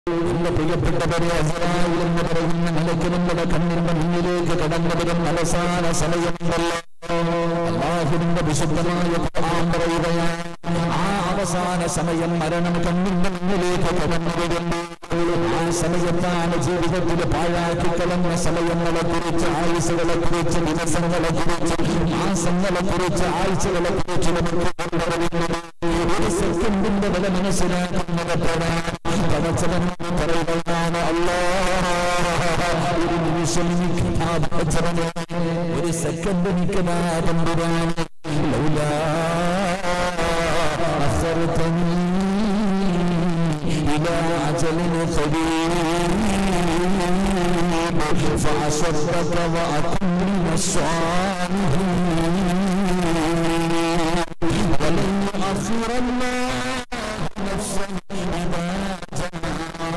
എന്റെ പ്രിയപ്പെട്ടവരെ അസറായിൽ എന്ന് പറയുന്ന നിലയ്ക്ക് നമ്മുടെ കണ്ണിന്റെ മുന്നിലേക്ക് കടന്നു വരുന്ന അവസാന സമയമുണ്ടല്ലോ അള്ളാഹുവിന്റെ വിശുദ്ധമായ ഖുർആൻ പറയുകയാണ് ആ അവസാന സമയം മരണം കണ്ണിന്റെ മുന്നിലേക്ക് കടന്നു വരുന്നു ആ സമയത്താണ് ജീവിതത്തിൽ പാഴാക്കി കളഞ്ഞ സമയങ്ങളെ കുറിച്ച് ആയുസുകളെ കുറിച്ച് ദിവസങ്ങളെ കുറിച്ച് മാസങ്ങളെ കുറിച്ച് ആഴ്ചകളെ കുറിച്ച് നമുക്ക് കൊണ്ടുവരുന്നത് ഒരു സെക്കൻഡിന്റെ വില മനസ്സിലാക്കുന്നത് പടച്ചവൻ പറയുകയാണ് അല്ലോ ഒരു നിമിഷം എനിക്ക് പടച്ചവനെ ഒരു സെക്കൻഡ് എനിക്ക് തമ്പുരാണ് ലൗലാ أخرتني إلى أجل قريب فأصدق وأكن من الصالحين ولن يؤخر الله نفسا إذا جاء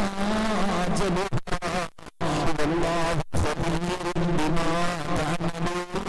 أجلها والله خبير بما تعملون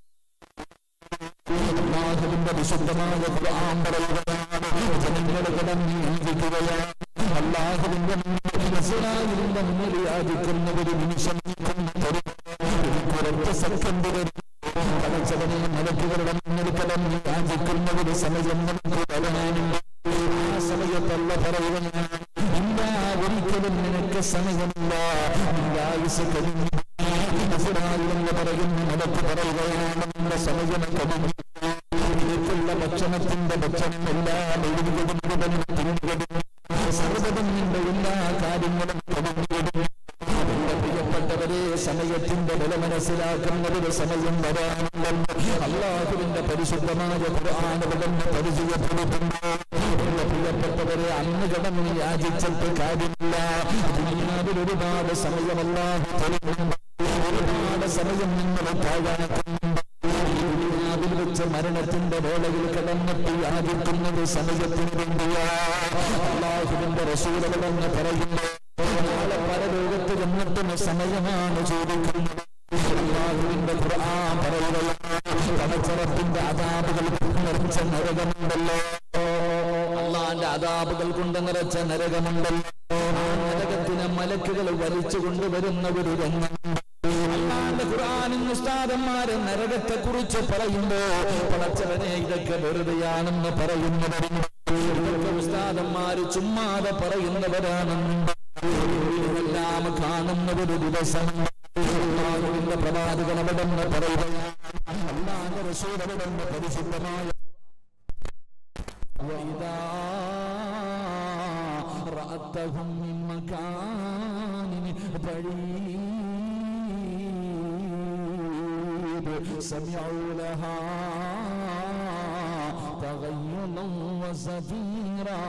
അള്ളാഹുവിന്റെ വിശുദ്ധമായ ഖുർആൻ പറയുകയാണ് ജനങ്ങൾ കിടന്ന് യാചിക്കുകയാണ് അള്ളാഹുവിന്റെ മുന്നിൽ ഇസ്രായേലിന്റെ മുന്നിൽ യാചിക്കുന്ന ഒരു നിമിഷം ഒരൊറ്റ സെക്കൻഡ് പടച്ചവനെ മലക്കുകളുടെ മുന്നിൽ കിടന്ന് യാചിക്കുന്ന ഒരു സമയം നമുക്ക് വരാനുണ്ട് ആ സമയത്തല്ല പറയുകയാണ് ഇല്ല ഒരിക്കലും നിനക്ക് സമയമില്ല നിന്റെ ആയുസ് കഴിഞ്ഞു എന്ന് പറയുന്ന നിലക്ക് പറയുകയാണ് നിന്റെ സമയം കഴിഞ്ഞു ഇതിലേക്കുള്ള ഭക്ഷണത്തിന്റെ ഭക്ഷണം എല്ലാം എഴുതുകയും മുഴുവനും തിരികെടുക്കും സർവ്വതും നിന്റെ എല്ലാ കാര്യങ്ങളും കഴിഞ്ഞിടും എന്റെ പ്രിയപ്പെട്ടവരെ സമയത്തിന്റെ വില മനസ്സിലാക്കുന്ന ഒരു സമയം വരാനുണ്ടെന്ന് അള്ളാഹുവിന്റെ പരിശുദ്ധമായ ഖുർആാനുകളെന്ന് പരിചയപ്പെടുത്തുന്നു എന്റെ പ്രിയപ്പെട്ടവരെ അന്ന് കിടന്ന് യാചിച്ചിട്ട് കാര്യമില്ല ദുനിയാവിൽ ഒരുപാട് സമയമല്ലാഹു തരുന്നുണ്ട് ഒരുപാട് സമയം നിങ്ങൾ പാഴാക്കുന്നുണ്ട് ദുനിയാവിൽ വെച്ച് മരണത്തിന്റെ വേളയിൽ കിടന്നിട്ട് യാചിക്കുന്നത് സമയത്തിന് വേണ്ടിയാ അള്ളാഹുവിന്റെ റസൂലുകളെന്ന് പറയുന്നു നാളെ പരലോകത്ത് ചെന്നിട്ടും സമയമാണ് ചോദിക്കുന്നത് അള്ളാഹുവിന്റെ ഖുർആൻ പറയുകയാണ് പടച്ചറപ്പിന്റെ അതാപുകൾ നിറച്ച നരകമുണ്ടല്ലോ അള്ളാന്റെ അതാപുകൾ കൊണ്ട് നിറച്ച നരകമുണ്ടല്ലോ ആ നരകത്തിനെ മലക്കുകൾ വലിച്ചു കൊണ്ടുവരുന്ന ഒരു രംഗമുണ്ട് അള്ളാന്റെ ഖുർആാനും ഉസ്താദന്മാര് നരകത്തെ കുറിച്ച് പറയുമ്പോ പടച്ചവനെ ഇതൊക്കെ വെറുതെയാണെന്ന് പറയുന്നവരുണ്ട് ഇതൊക്കെ ഉസ്താദന്മാര് ചുമ്മാതെ പറയുന്നവരാണെന്നുണ്ട് എല്ലാം കാണുന്ന ഒരു ദിവസം അള്ളാഹുവിന്റെ പ്രവാചകൻ അവിടെ നിന്ന് പറയുകയാണ് അള്ളാന്റെ റസൂൽ അവിടെ നിന്ന് പരിശുദ്ധമായ وإذا رأتهم من مكان بعيد سمعوا لها تغيظا وزفيرا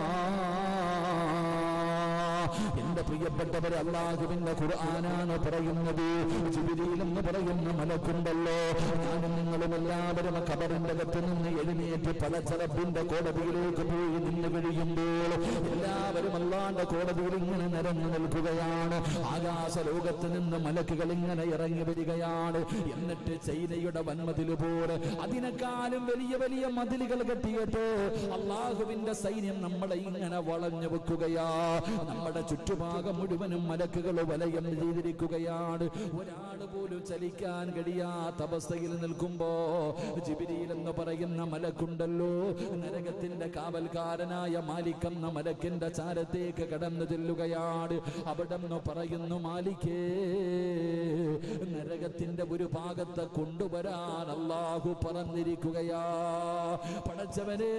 എന്റെ പ്രിയപ്പെട്ടവരെ അള്ളാഹുവിന്റെ ഖുർആനാണ് പറയുന്നത് ജിബിരിയിൽ എന്ന് പറയുന്ന മലക്കുണ്ടല്ലോ ഞാനും നിങ്ങളും എല്ലാവരും ഖബറിന്റെ അകത്ത് നിന്ന് എഴുന്നേറ്റ് പലചരപ്പിന്റെ കോടതിയിലേക്ക് പോയി നിന്ന് കഴിയുമ്പോൾ എല്ലാവരും അള്ളാന്റെ കോടതിയിൽ ഇങ്ങനെ നിരന്നു നിൽക്കുകയാണ് ആകാശ ലോകത്ത് നിന്ന് മലക്കുകൾ ഇങ്ങനെ ഇറങ്ങി വരികയാണ് എന്നിട്ട് ചൈനയുടെ വൻമതിൽ പോലെ അതിനേക്കാളും വലിയ വലിയ മതിലുകൾ കെട്ടിയിട്ട് അള്ളാഹുവിന്റെ സൈന്യം നമ്മളെ ഇങ്ങനെ വളഞ്ഞു വെക്കുകയാ നമ്മുടെ ചുറ്റുഭാഗം മുഴുവനും മലക്കുകൾ വലയം ചെയ്തിരിക്കുകയാണ് ഒരാൾ പോലും ചലിക്കാൻ കഴിയാത്ത അവസ്ഥയിൽ നിൽക്കുമ്പോ ജിബിരിയിൽ എന്ന് പറയുന്ന മലക്കുണ്ടല്ലോ നരകത്തിന്റെ കാവൽക്കാരനായ മാലിക് എന്ന മലക്കിന്റെ ചാരത്തേക്ക് കടന്നു ചെല്ലുകയാണ് അവിടെ നിന്ന് പറയുന്നു മാലിക്കേ നരകത്തിന്റെ ഒരു ഭാഗത്ത് കൊണ്ടുവരാൻ അള്ളാഹു പറഞ്ഞിരിക്കുകയാ പടച്ചവനേ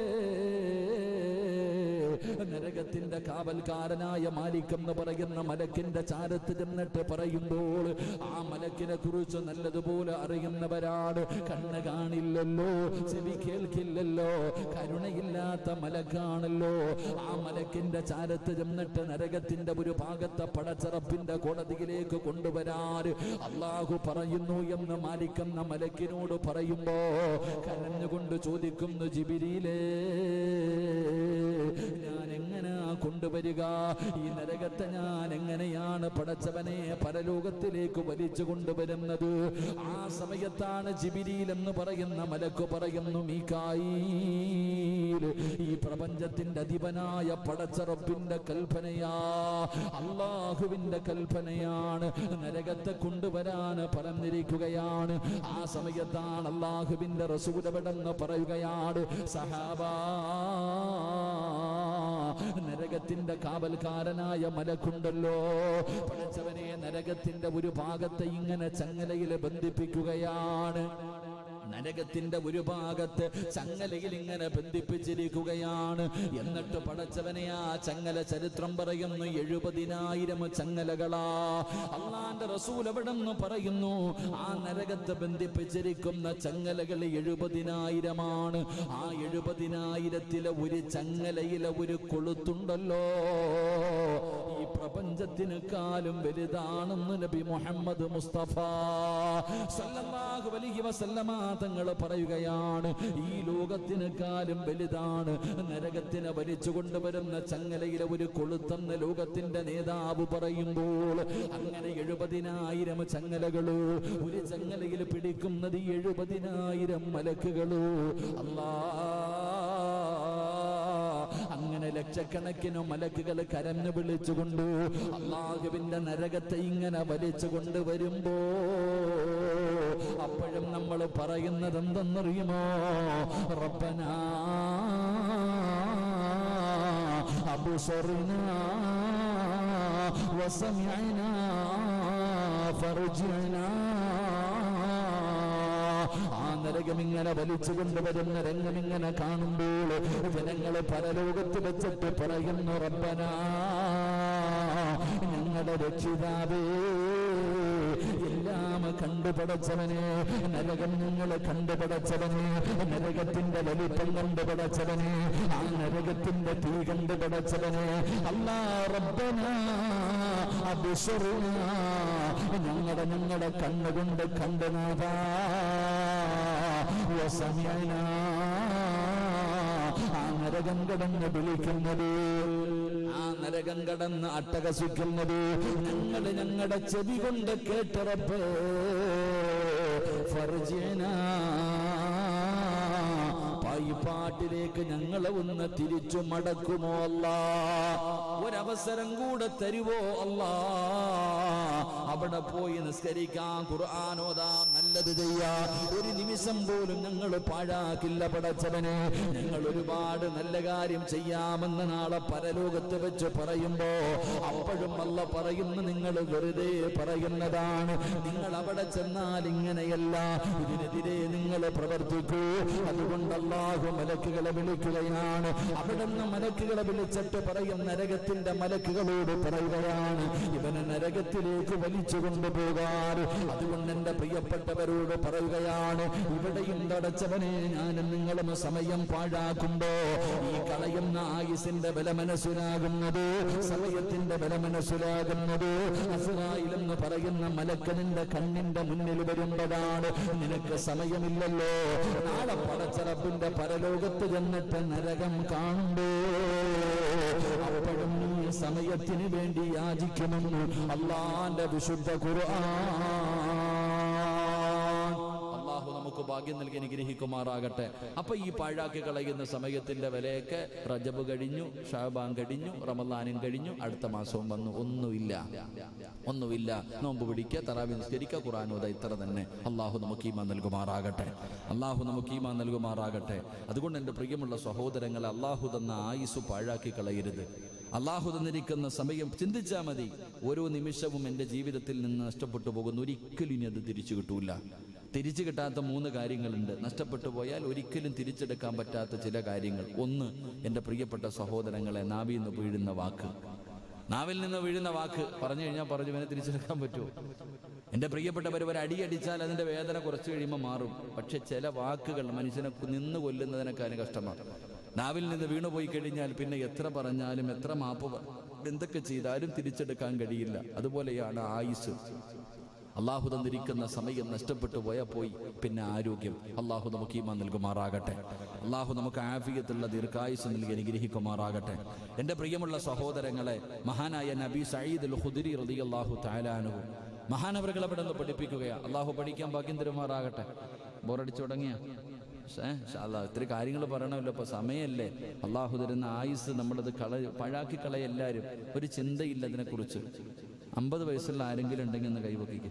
നരകത്തിന്റെ കാവൽക്കാരനായ മാലിക് എന്ന് പറയുന്ന മലക്കിന്റെ ചാരത്ത് ചെന്നിട്ട് പറയുമ്പോൾ ആ മലക്കിനെ കുറിച്ച് നല്ലതുപോലെ അറിയുന്നവരാണ് കണ്ണ് കാണില്ലല്ലോ ചെവി കേൾക്കില്ലല്ലോ കരുണയില്ലാത്ത മലക്കാണല്ലോ ആ മലക്കിന്റെ ചാരത്ത് ചെന്നിട്ട് നരകത്തിന്റെ ഒരു ഭാഗത്തെ പടച്ചറപ്പിന്റെ കോടതിയിലേക്ക് കൊണ്ടുവരാൻ അള്ളാഹു പറയുന്നു എന്ന് മാലിക്കെന്ന മലക്കിനോട് പറയുമ്പോ കരഞ്ഞുകൊണ്ട് ചോദിക്കുന്നു ജിബിരിയിലേ ഞാൻ എങ്ങനെ ആ കൊണ്ടുവരിക ഈ നരകത്തെ ഞാൻ എങ്ങനെയാണ് പടച്ചവനെ പരലോകത്തിലേക്ക് വലിച്ചു കൊണ്ടുവരുന്നത് ആ സമയത്താണ് ജിബിരിയിൽ എന്ന് പറയുന്ന മലക്ക് പറയുന്നു മീക്കായി ഈ പ്രപഞ്ചത്തിന്റെ അധിപനായ പടച്ചറപ്പിന്റെ കൽപ്പനയാ അള്ളാഹുവിന്റെ കൽപ്പനയാണ് നരകത്തെ കൊണ്ടുവരാൻ പറഞ്ഞിരിക്കുകയാണ് ആ സമയത്താണ് അള്ളാഹുവിന്റെ റസൂലവിടെന്ന് പറയുകയാണ് സഹാബാ നരകത്തിന്റെ കാവൽക്കാരനായ മലക്കുണ്ടല്ലോ പടച്ചവനെ നരകത്തിന്റെ ഒരു ഭാഗത്തെ ഇങ്ങനെ ചങ്ങലയിൽ ബന്ധിപ്പിക്കുകയാണ് നരകത്തിന്റെ ഒരു ഭാഗത്ത് ചങ്ങലയിൽ ഇങ്ങനെ ബന്ധിപ്പിച്ചിരിക്കുകയാണ് എന്നിട്ട് പടച്ചവനെ ആ ചങ്ങല ചരിത്രം പറയുന്നു എഴുപതിനായിരം ചങ്ങലകളാ അള്ളാന്റെ റസൂൽ എവിടെന്ന് പറയുന്നു ആ നരകത്ത് ബന്ധിപ്പിച്ചിരിക്കുന്ന ചങ്ങലകൾ എഴുപതിനായിരമാണ് ആ എഴുപതിനായിരത്തിലെ ഒരു ചങ്ങലയിലെ ഒരു കൊളുത്തുണ്ടല്ലോ ഈ പ്രപഞ്ചത്തിനേക്കാളും വലുതാണെന്ന് നബി മുഹമ്മദ് മുസ്തഫ സല്ലല്ലാഹു അലൈഹി വസല്ലമ തങ്ങൾ പറയുകയാണ് ഈ ലോകത്തിനേക്കാളും വലുതാണ് നരകത്തിനെ വലിച്ചു കൊണ്ടുവരുന്ന ചങ്ങലയിലെ ഒരു കൊളുത്തെന്ന് ലോകത്തിന്റെ നേതാവ് പറയുമ്പോൾ അങ്ങനെ എഴുപതിനായിരം ചങ്ങലകള് ഒരു ചങ്ങലയിൽ പിടിക്കുന്നത് എഴുപതിനായിരം മലക്കുകള് അല്ലാ അങ്ങനെ ലക്ഷക്കണക്കിന് മലക്കുകൾ കരഞ്ഞു വിളിച്ചുകൊണ്ട് അള്ളാഹുവിന്റെ നരകത്തെ ഇങ്ങനെ വലിച്ചു കൊണ്ടുവരുമ്പോ അപ്പോഴും നമ്മൾ പറയുന്നത് എന്തെന്നറിയുമോ റബ്ബനാ അബുസറിനാ വസമിഅനാ ഫർജിഅനാ ആ നരകം ഇങ്ങനെ വലിച്ചു കൊണ്ടുവരുന്ന രംഗം ഇങ്ങനെ കാണുമ്പോൾ ജനങ്ങൾ പരലോകത്ത് വെച്ചിട്ട് പറയുന്നു റബ്ബന ഞങ്ങളുടെ രക്ഷിതാവേ എല്ലാം കണ്ടുപടച്ചവനെ നരകം നിങ്ങൾ കണ്ടുപടച്ചവനെ നരകത്തിന്റെ വലിപ്പം കണ്ടുപടച്ചവനെ ആ നരകത്തിന്റെ തീ കണ്ടുപടച്ചവനെ അല്ലാ റബ്ബന അബിസുറുന ഞങ്ങളുടെ ഞങ്ങളുടെ കണ്ണുകൊണ്ട് കണ്ടുനാഥാ വസമയന ആ നരകം കടന്ന് വിളിക്കുന്നത് ആ നരകം കടന്ന് അട്ടകസിക്കുന്നത് ഞങ്ങൾ ഞങ്ങളുടെ ചെവി കൊണ്ട് കേട്ടിറപ്പ് ഫർജന പായിപ്പാട്ടിലേക്ക് ഞങ്ങളെ ഒന്ന് തിരിച്ചു മടക്കുമോ അല്ല ഒരവസരം കൂടെ തരുവോ അല്ല അവിടെ പോയി നിസ്കരിക്കാൻ ഖുർആാനോദാ നല്ലത് ചെയ്യാ ഒരു നിമിഷം പോലും ഞങ്ങൾ പാഴാക്കില്ല പടച്ചവനെ ഞങ്ങൾ ഒരുപാട് നല്ല കാര്യം ചെയ്യാമെന്ന് നാളെ പരലോകത്ത് വെച്ച് പറയുമ്പോ അപ്പോഴും അല്ല പറയുന്നു നിങ്ങൾ വെറുതെ പറയുന്നതാണ് നിങ്ങൾ അവിടെ ചെന്നാൽ ഇങ്ങനെയല്ല ഇതിനെതിരെ നിങ്ങൾ പ്രവർത്തിക്കൂ അതുകൊണ്ട് അല്ലാഹു മലക്കുകളെ വിളിക്കുകയാണ് അവിടെ നിന്ന് മലക്കുകളെ വിളിച്ചിട്ട് പറയും നരകത്തിന്റെ മലക്കുകളോട് പറയുകയാണ് ഇവനെ നരകത്തിലേക്ക് വലിച്ചു കൊണ്ടുപോകാറ് അതുകൊണ്ട് എന്റെ പ്രിയപ്പെട്ടവരോട് പറയുകയാണ് ഇവിടെയും തടച്ചവനെ ഞാനും നിങ്ങളും സമയം പാഴാക്കുമ്പോ ഈ കളയുന്ന ആയുസിന്റെ ബല മനസ്സിലാകുന്നത് സമയത്തിന്റെ ബല മനസ്സിലാകുന്നത് അസുറായിലെന്ന് പറയുന്ന മലക്കനിന്റെ കണ്ണിന്റെ മുന്നിൽ വരുമ്പോഴാണ് നിനക്ക് സമയമില്ലല്ലോ നാളെ പടച്ചറപ്പിന്റെ പരലോകത്ത് ചെന്നിട്ട് നരകം കാണുമ്പോ അപ്പോഴും നീ സമയത്തിന് വേണ്ടി യാചിക്കുമെന്ന് അള്ളാന്റെ വിശുദ്ധ ഖുർആൻ അള്ളാഹു നമുക്ക് ഭാഗ്യം നൽകി അനുഗ്രഹിക്കുമാറാകട്ടെ അപ്പൊ ഈ പാഴാക്കി കളയുന്ന സമയത്തിന്റെ വിലയൊക്കെ റജബ് കഴിഞ്ഞു ഷാബാൻ കഴിഞ്ഞു റമദാനും കഴിഞ്ഞു അടുത്ത മാസവും വന്നു ഒന്നുമില്ല ഒന്നുമില്ല നോമ്പ് പിടിക്കുക തറാവി നിസ്കരിക്കുക ഖുറാനോദ ഇത്ര തന്നെ അള്ളാഹു നമുക്ക് ഈമാൻ നൽകുമാറാകട്ടെ അള്ളാഹു നമുക്ക് ഈമാൻ നൽകുമാറാകട്ടെ അതുകൊണ്ട് എൻ്റെ പ്രിയമുള്ള സഹോദരങ്ങളെ അള്ളാഹു തന്ന ആയുസ് പാഴാക്കി കളയരുത് അള്ളാഹു തന്നിരിക്കുന്ന സമയം ചിന്തിച്ചാൽ മതി ഓരോ നിമിഷവും എൻ്റെ ജീവിതത്തിൽ നിന്ന് നഷ്ടപ്പെട്ടു പോകുന്നു ഒരിക്കലും ഇനി അത് തിരിച്ചു കിട്ടൂല തിരിച്ചു കിട്ടാത്ത മൂന്ന് കാര്യങ്ങളുണ്ട് നഷ്ടപ്പെട്ടു പോയാൽ ഒരിക്കലും തിരിച്ചെടുക്കാൻ പറ്റാത്ത ചില കാര്യങ്ങൾ ഒന്ന് എൻ്റെ പ്രിയപ്പെട്ട സഹോദരങ്ങളെ നാവിൽ നിന്ന് വീഴുന്ന വാക്ക് നാവിൽ നിന്ന് വീഴുന്ന വാക്ക് പറഞ്ഞു കഴിഞ്ഞാൽ പറഞ്ഞു ഇവനെ തിരിച്ചെടുക്കാൻ പറ്റുമോ എൻ്റെ പ്രിയപ്പെട്ടവർ ഒരു അടി അടിച്ചാൽ അതിൻ്റെ വേദന കുറച്ച് കഴിയുമ്പോൾ മാറും പക്ഷെ ചില വാക്കുകൾ മനുഷ്യനെ നിന്ന് കൊല്ലുന്നതിനേക്കാളും കഷ്ടമാണ് നാവിൽ നിന്ന് വീണുപോയി കഴിഞ്ഞാൽ പിന്നെ എത്ര പറഞ്ഞാലും എത്ര മാപ്പ് പ- എന്തൊക്കെ ചെയ്താലും തിരിച്ചെടുക്കാൻ കഴിയില്ല അതുപോലെയാണ് ആയുസ് അള്ളാഹു തന്നിരിക്കുന്ന സമയം നഷ്ടപ്പെട്ടു പോയാൽ പോയി പിന്നെ ആരോഗ്യം അള്ളാഹു നമുക്ക് ഈമാൻ നൽകുമാറാകട്ടെ അള്ളാഹു നമുക്ക് ആഫിയത്തുള്ള ദീർഘായുസ് നൽകി അനുഗ്രഹിക്കുമാറാകട്ടെ എൻ്റെ പ്രിയമുള്ള സഹോദരങ്ങളെ മഹാനായ നബി സയ്യിദ് അൽ ഖുദരി റളിയല്ലാഹു തആലാനഹു മഹാനവറുകളെ അവിടെ നിന്ന് പഠിപ്പിക്കുകയാണ് അള്ളാഹു പഠിക്കാൻ ഭാഗ്യം തരുമാറാകട്ടെ ബോറടിച്ചു തുടങ്ങിയ ഇത്തിരി കാര്യങ്ങൾ പറയണമല്ലോ ഇപ്പൊ സമയമല്ലേ അള്ളാഹു തരുന്ന ആയുസ് നമ്മളത് കള പഴാക്കി കളയ എല്ലാവരും ഒരു ചിന്തയില്ല അതിനെക്കുറിച്ച് അമ്പത് വയസ്സുള്ള ആരെങ്കിലും ഉണ്ടെങ്കിൽ ഒന്ന് കൈവക്കിക്ക്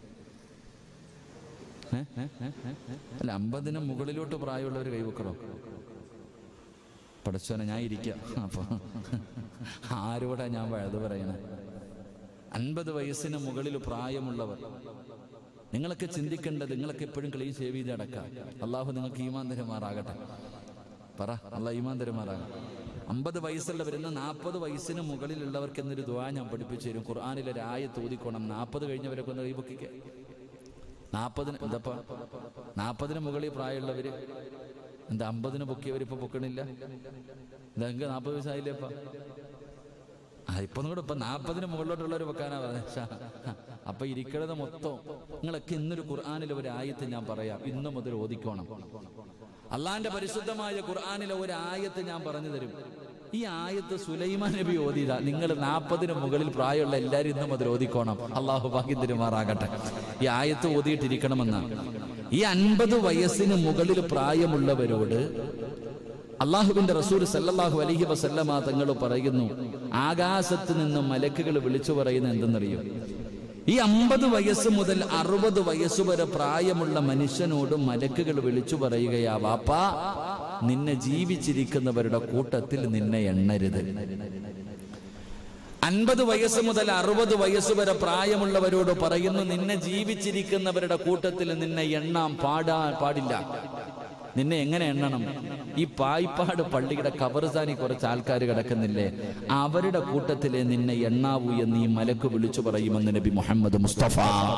ഏ? ഏ? ഏ? ഏ? ഏ? അല്ല അമ്പതിന് മുകളിലോട്ട് പ്രായമുള്ളവർ കൈവക്കണോ പഠിച്ചോനെ ഞാൻ ഇരിക്കാം അപ്പൊ ആരോടാ ഞാൻ വഴുത് പറയണേ അൻപത് വയസ്സിന് മുകളിൽ പ്രായമുള്ളവർ നിങ്ങളൊക്കെ ചിന്തിക്കേണ്ടത് നിങ്ങളൊക്കെ എപ്പോഴും ക്ലീൻ സേവ് ചെയ്ത് അടക്കാം അള്ളാഹു നിങ്ങൾക്ക് ഈമാൻ തരുമാറാകട്ടെ പറ അള്ളാഹ് ഈമാൻ തരുമാറാകട്ടെ അമ്പത് വയസ്സുള്ള വരുന്ന നാൽപ്പത് വയസ്സിന് മുകളിലുള്ളവർക്ക് എന്നൊരു ദ്വാ ഞാൻ പഠിപ്പിച്ചു തരും ഖുർആാനിലെ രായ തോതിക്കോണം നാൽപ്പത് കഴിഞ്ഞവരൊക്കെ ഒന്ന് കൈപൊക്കിക്കേ നാൽപ്പതിന് എന്തപ്പാ നാൽപ്പതിന് മുകളിൽ പ്രായമുള്ളവര് എന്താ അമ്പതിന് പൊക്കിയവർ ഇപ്പൊ പൊക്കണില്ല ഇതെങ്ക നാൽപ്പത് വയസ്സായില്ലേപ്പാ ആ ഇപ്പൊ കൂടെ ഇപ്പൊ നാൽപ്പതിന് മുകളിലോട്ടുള്ളവർ വെക്കാനാ പറഞ്ഞത് അപ്പൊ ഇരിക്കണത് മൊത്തം നിങ്ങളൊക്കെ ഇന്നൊരു ഖുർആാനിലെ ഒരു ആയത്ത് ഞാൻ പറയാം ഇന്നു മുതൽ ഓദിക്കോണം അള്ളാന്റെ പരിശുദ്ധമായ ഖുർആാനിലെ ഒരു ആയത്ത് ഞാൻ പറഞ്ഞു തരും ഈ ആയത്ത് സുലൈമാൻ നബി ഓതിയതാ നിങ്ങൾ നാൽപ്പതിന് മുകളിൽ പ്രായമുള്ള എല്ലാവരും ഇന്നു മുതൽ ഓദിക്കോണം അള്ളാഹു ഭാഗ്യം തരുമാറാകട്ടെ ഈ ആയത്ത് ഓതിയിട്ടിരിക്കണമെന്നാണ് ഈ അൻപത് വയസ്സിന് മുകളിൽ പ്രായമുള്ളവരോട് അള്ളാഹുവിന്റെ റസൂൽ സല്ലല്ലാഹു അലൈഹി വസല്ലമ തങ്ങൾ പറയുന്നു ആകാശത്ത് നിന്ന് മലക്കുകൾ വിളിച്ചു പറയുന്നത് എന്തെന്നറിയോ ഈ അമ്പത് വയസ്സ് മുതൽ അറുപത് വയസ്സ് വരെ പ്രായമുള്ള മനുഷ്യനോട് മലക്കുകൾ വിളിച്ചു പറയുകയാ വാപ്പാ നിന്നെ ജീവിച്ചിരിക്കുന്നവരുടെ കൂട്ടത്തിൽ നിന്നെ എണ്ണരുത് അൻപത് വയസ്സ് മുതൽ അറുപത് വയസ്സ് വരെ പ്രായമുള്ളവരോട് പറയുന്നു നിന്നെ ജീവിച്ചിരിക്കുന്നവരുടെ കൂട്ടത്തിൽ നിന്നെ എണ്ണാൻ പാടാ പാടില്ല നിന്നെ എങ്ങനെ എണ്ണണം ഈ പായിപ്പാട് പള്ളിയുടെ കബർസാനി കുറച്ച് ആൾക്കാർ കിടക്കുന്നില്ലേ അവരുടെ കൂട്ടത്തിലെ നിന്നെ എണ്ണാവൂ എന്ന് ഈ മലക്ക് വിളിച്ചു പറയുമെന്ന് നബി മുഹമ്മദ് മുസ്തഫ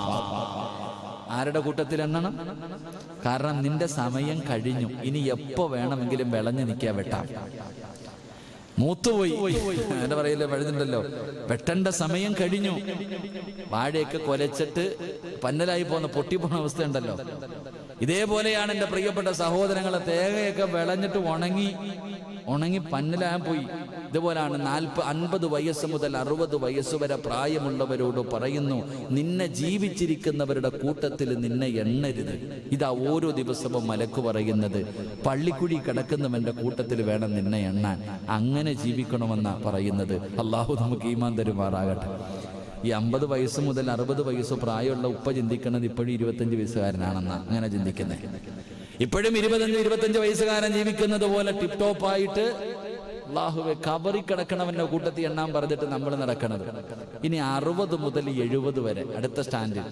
ആരുടെ കൂട്ടത്തിൽ എണ്ണണം കാരണം നിന്റെ സമയം കഴിഞ്ഞു ഇനി എപ്പോ വേണമെങ്കിലും വിളഞ്ഞു നിൽക്കാൻ വെട്ടാം മൂത്തുപോയി എന്താ പറയില്ലേ വഴുതുണ്ടല്ലോ വെട്ടേണ്ട സമയം കഴിഞ്ഞു വാഴയൊക്കെ കൊലച്ചിട്ട് പന്നലായി പോകുന്ന പൊട്ടിപ്പോണ അവസ്ഥ ഉണ്ടല്ലോ ഇതേപോലെയാണ് എൻ്റെ പ്രിയപ്പെട്ട സഹോദരങ്ങളെ തേങ്ങയൊക്കെ വിളഞ്ഞിട്ട് ഉണങ്ങി ഉണങ്ങി പന്നലാൻ പോയി ഇതുപോലാണ് നാൽപ്പ അൻപത് വയസ്സ് മുതൽ അറുപത് വയസ്സ് വരെ പ്രായമുള്ളവരോട് പറയുന്നു നിന്നെ ജീവിച്ചിരിക്കുന്നവരുടെ കൂട്ടത്തിൽ നിന്നെ എണ്ണരുത് ഇതാ ഓരോ ദിവസവും മലക്ക് പറയുന്നത് പള്ളിക്കുഴി കിടക്കുന്നവന്റെ കൂട്ടത്തിൽ വേണം നിന്നെ എണ്ണാൻ അങ്ങനെ ജീവിക്കണമെന്നാ പറയുന്നത് അള്ളാഹു നമുക്ക് ഈമാൻ തരുമാറാകട്ടെ ഈ അമ്പത് വയസ്സ് മുതൽ അറുപത് വയസ്സ് പ്രായമുള്ള ഉപ്പ ചിന്തിക്കുന്നത് ഇപ്പോഴും ഇരുപത്തഞ്ച് വയസ്സുകാരനാണെന്നാ അങ്ങനെ ചിന്തിക്കുന്നത് ഇപ്പോഴും ഇരുപത്തഞ്ച് ഇരുപത്തഞ്ച് വയസ്സുകാരൻ ജീവിക്കുന്നത് പോലെ ടിപ് ടോപ്പ് ആയിട്ട് അള്ളാഹുവെ കബറി കിടക്കണവന്റെ കൂട്ടത്തിൽ എണ്ണാൻ പറഞ്ഞിട്ട് നമ്മൾ നടക്കണത് ഇനി അറുപത് മുതൽ എഴുപത് വരെ അടുത്ത സ്റ്റാൻഡ്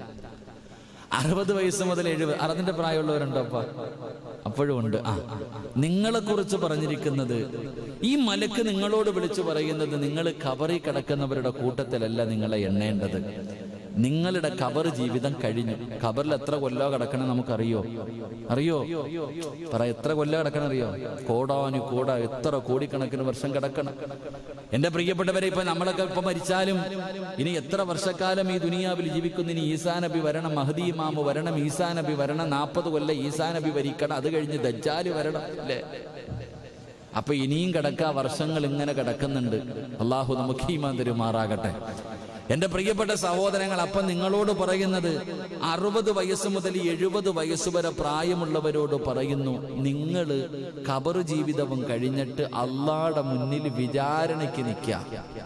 അറുപത് വയസ്സ് മുതൽ എഴുപത് അറുപതിന്റെ പ്രായമുള്ളവരുണ്ടോ അപ്പ അപ്പോഴും ഉണ്ട് ആ നിങ്ങളെ കുറിച്ച് പറഞ്ഞിരിക്കുന്നത് ഈ മലക്ക് നിങ്ങളോട് വിളിച്ചു പറയുന്നത് നിങ്ങൾ കബറി കിടക്കുന്നവരുടെ കൂട്ടത്തിലല്ല നിങ്ങളെ എണ്ണേണ്ടത് നിങ്ങളുടെ കബർ ജീവിതം കഴിഞ്ഞു കബറിൽ എത്ര കൊല്ലോ കിടക്കണം നമുക്കറിയോ അറിയോ പറ എത്ര കൊല്ലോ കിടക്കണം അറിയോ കോടാനു കോട എത്ര കോടിക്കണക്കിന് വർഷം കിടക്കണം എന്റെ പ്രിയപ്പെട്ടവരെ ഇപ്പൊ നമ്മളൊക്കെ ഇപ്പൊ മരിച്ചാലും ഇനി എത്ര വർഷക്കാലം ഈ ദുനിയാവിൽ ജീവിക്കുന്ന ഇനി ഈസാ നബി വരണം മഹദി ഇമാമ് വരണം ഈസാ നബി വരണം നാൽപ്പത് കൊല്ലം ഈസാ നബി ഭരിക്കണം അത് കഴിഞ്ഞ് ദജ്ജാല് വരണം അല്ലേ അപ്പൊ ഇനിയും കിടക്കാ വർഷങ്ങൾ ഇങ്ങനെ കിടക്കുന്നുണ്ട് അള്ളാഹു നമുക്ക് ഈമാൻ തരുമാറാകട്ടെ എന്റെ പ്രിയപ്പെട്ട സഹോദരങ്ങൾ അപ്പം നിങ്ങളോട് പറയുന്നത് അറുപത് വയസ്സ് മുതൽ എഴുപത് വയസ്സ് വരെ പ്രായമുള്ളവരോട് പറയുന്നു നിങ്ങൾ കബറ് ജീവിതവും കഴിഞ്ഞിട്ട് അള്ളാടെ മുന്നിൽ വിചാരണയ്ക്ക് നിൽക്കുക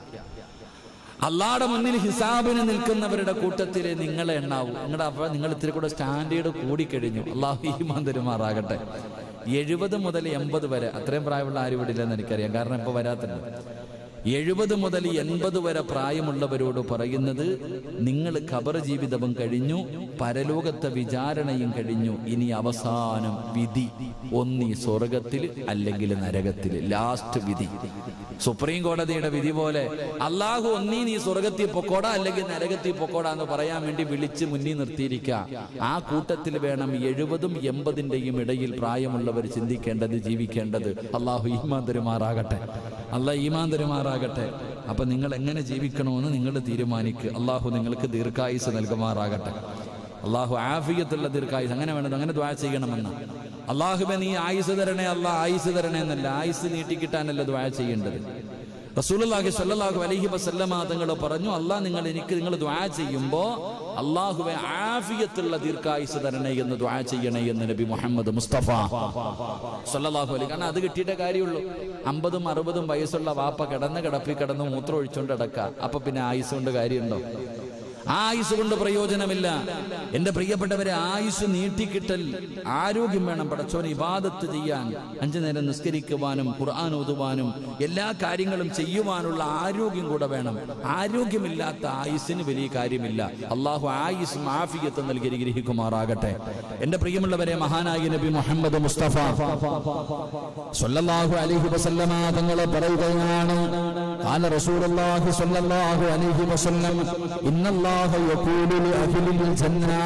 അള്ളാടെ മുന്നിൽ ഹിസാബിന് നിൽക്കുന്നവരുടെ കൂട്ടത്തിൽ നിങ്ങളെ എണ്ണാവൂ നിങ്ങളുടെ അപ്പൊ നിങ്ങൾ ഇത്തിരി കൂടെ സ്റ്റാൻഡേർഡ് കൂടിക്കഴിഞ്ഞു അള്ളാഹു ഈമാൻ തരുമാറാകട്ടെ എഴുപത് മുതൽ എൺപത് വരെ അത്രയും പ്രായമുള്ള ആരും ഇവിടെ ഇല്ലെന്ന് എനിക്കറിയാം കാരണം ഇപ്പൊ വരാത്തുണ്ട് എഴുപത് മുതൽ എൺപത് വരെ പ്രായമുള്ളവരോട് പറയുന്നത് നിങ്ങൾ ഖബർ ജീവിതവും കഴിഞ്ഞു പരലോകത്തെ വിചാരണയും കഴിഞ്ഞു ഇനി അവസാനം വിധി ഒന്നീ സ്വർഗത്തിൽ അല്ലെങ്കിൽ നരകത്തിൽ ലാസ്റ്റ് വിധി സുപ്രീം കോടതിയുടെ വിധി പോലെ അള്ളാഹു ഒന്നീ നീ സ്വർഗത്തിൽ പൊക്കോടാ അല്ലെങ്കിൽ നരകത്തിൽ പൊക്കോടാ എന്ന് പറയാൻ വേണ്ടി വിളിച്ച് മുന്നിൽ നിർത്തിയിരിക്കുക ആ കൂട്ടത്തിൽ വേണം എഴുപതും എൺപതിന്റെയും ഇടയിൽ പ്രായമുള്ളവർ ചിന്തിക്കേണ്ടത് ജീവിക്കേണ്ടത് അള്ളാഹു ഈമാൻ തരുമാറാകട്ടെ അള്ളാഹ് ഈമാൻ തരുമാറാകട്ടെ അപ്പൊ നിങ്ങൾ എങ്ങനെ ജീവിക്കണമെന്ന് നിങ്ങൾ തീരുമാനിക്കുക അള്ളാഹു നിങ്ങൾക്ക് ദീർഘായുസ് നൽകുമാറാകട്ടെ അള്ളാഹു ആഫിയത്തുള്ള ദീർഘായുസ് അങ്ങനെ വേണ്ടത് അങ്ങനെ ദ്വാ ചെയ്യണമെന്ന് അള്ളാഹുബെ നീ ആയുസ് തരണേ അല്ല ആയുസ് തരണേ എന്നല്ല ആയുസ് നീട്ടിക്കിട്ടാനല്ല ദ്വാ ചെയ്യേണ്ടത് റസൂലുള്ളാഹി സ്വല്ലല്ലാഹു അലൈഹി വസല്ലമ തങ്ങൾ പറഞ്ഞു അള്ളാഹ് നിങ്ങൾ എനിക്ക് നിങ്ങൾ ദ്വാ ചെയ്യുമ്പോൾ അള്ളാഹുവെ ആഫിയത്തുള്ള ദീർഘായുസ് തരണേ എന്ന് ദ്വാ ചെയ്യണേ എന്ന് നബി മുഹമ്മദ് മുസ്തഫ സ്വല്ലല്ലാഹു അലൈഹി കാരണം അത് കിട്ടിയിട്ടേ കാര്യമുള്ളൂ അമ്പതും അറുപതും വയസ്സുള്ള വാപ്പ കിടന്ന് കിടപ്പി കിടന്ന് മൂത്രം ഒഴിച്ചുകൊണ്ട് കിടക്കുക അപ്പൊ പിന്നെ ആയുസ് കൊണ്ട് കാര്യമുണ്ടോ ആയുസ് കൊണ്ട് പ്രയോജനമില്ല എന്റെ പ്രിയപ്പെട്ടവരെ ആയുസ് നീട്ടിക്കിട്ടൽ ആരോഗ്യം വേണം പടച്ചോൻ ഇബാദത്ത് ചെയ്യാൻ അഞ്ചു നേരം നിസ്കരിക്കുവാനും ഖുർആൻ ഓതുവാനും എല്ലാ കാര്യങ്ങളും ചെയ്യുവാനുള്ള ആരോഗ്യം കൂടെ വേണം ആരോഗ്യമില്ലാത്ത ആയുസിന് വലിയ കാര്യമില്ല അള്ളാഹു ആയുസ് മാഫിയത്ത് നൽകി ഗ്രഹിക്കുമാറാകട്ടെ എന്റെ പ്രിയമുള്ളവരെ മഹാനായ നബി മുഹമ്മദ് മുസ്തഫ സല്ലല്ലാഹു അലൈഹി വസല്ലമ തങ്ങൾ പറയുകയാണ് قال رسول الله صلى الله عليه وسلم إن الله يقول لأهل الجنة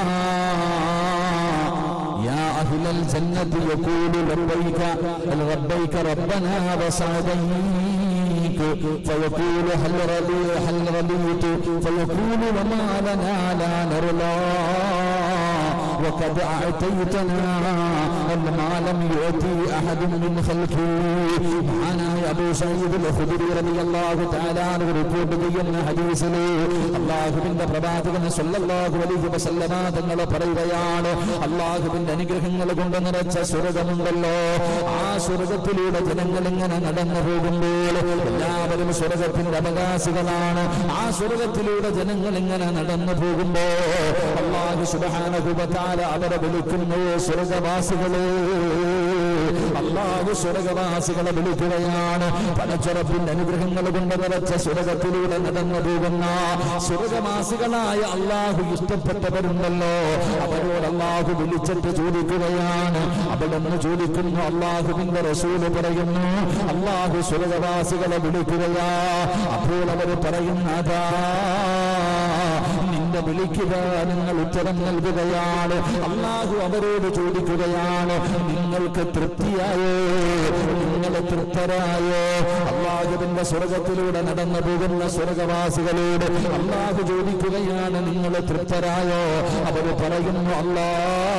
يا أهل الجنة يقول لبيك لبيك ربنا وسعديك فيقول هل رضي هل رضيت فيقول وما لنا لا نرضى وقد أعطيتنا ما لم يؤتي أحد من خلقه മഹാനായ അബൂ സയ്യിദ് ഖുദരി റളിയല്ലാഹു തആല അൻഹു റിപ്പോർട്ട് ചെയ്യുന്ന ഹദീസിൽ അല്ലാഹുവിന്റെ പ്രവാചകൻ സല്ലല്ലാഹു അലൈഹി വസല്ലമ തങ്ങൾ പറയുകയാണ് അല്ലാഹുവിന്റെ അനുഗ്രഹങ്ങൾ കൊണ്ട് നിറച്ച സ്വർഗമുണ്ടല്ലോ ആ സ്വർഗത്തിലൂടെ ജനങ്ങൾ ഇങ്ങനെ നടന്നു പോകുമ്പോൾ എല്ലാവരും സ്വർഗത്തിന്റെ അവകാശികളാണ് ആ സ്വർഗത്തിലൂടെ ജനങ്ങൾ ഇങ്ങനെ നടന്നു പോകുമ്പോ അള്ളാഹു സുബ്ഹാനഹു വ തആല അവരെ വിളിക്കുന്നു സ്വർഗവാസികളെ അള്ളാഹു സ്വർഗവാസികളെ വിളിക്കുകയാണ് പടച്ചുറപ്പിന്റെ അനുഗ്രഹങ്ങൾ കൊണ്ട് നിറച്ച സ്വർഗത്തിലൂടെ നടന്നു പോകുന്ന സ്വർഗവാസികളായ അള്ളാഹു ഇഷ്ടപ്പെട്ടവരുണ്ടല്ലോ അവരോട് അള്ളാഹു വിളിച്ചിട്ട് ചോദിക്കുകയാണ് അവിടെ നിന്ന് ചോദിക്കുന്നു അള്ളാഹുവിന്റെ റസൂല് പറയുന്നു അള്ളാഹു സ്വർഗവാസികളെ വിളിക്കുകയാ അപ്പോൾ അവർ പറയുന്നതാ നിന്റെ വിളിക്കുക നിങ്ങൾ ഉത്തരം നൽകുകയാണ് അള്ളാഹു അവരോട് ചോദിക്കുകയാണ് നിങ്ങൾക്ക് തൃപ്തിയായോ നിങ്ങൾ തൃപ്തരായോ അള്ളാഹുവിന്റെ സ്വർഗത്തിലൂടെ നടന്നു പോകുന്ന സ്വർഗവാസികളോട് അള്ളാഹു ചോദിക്കുകയാണ് നിങ്ങൾ തൃപ്തരായോ അവർ പറയുന്നു അല്ലാ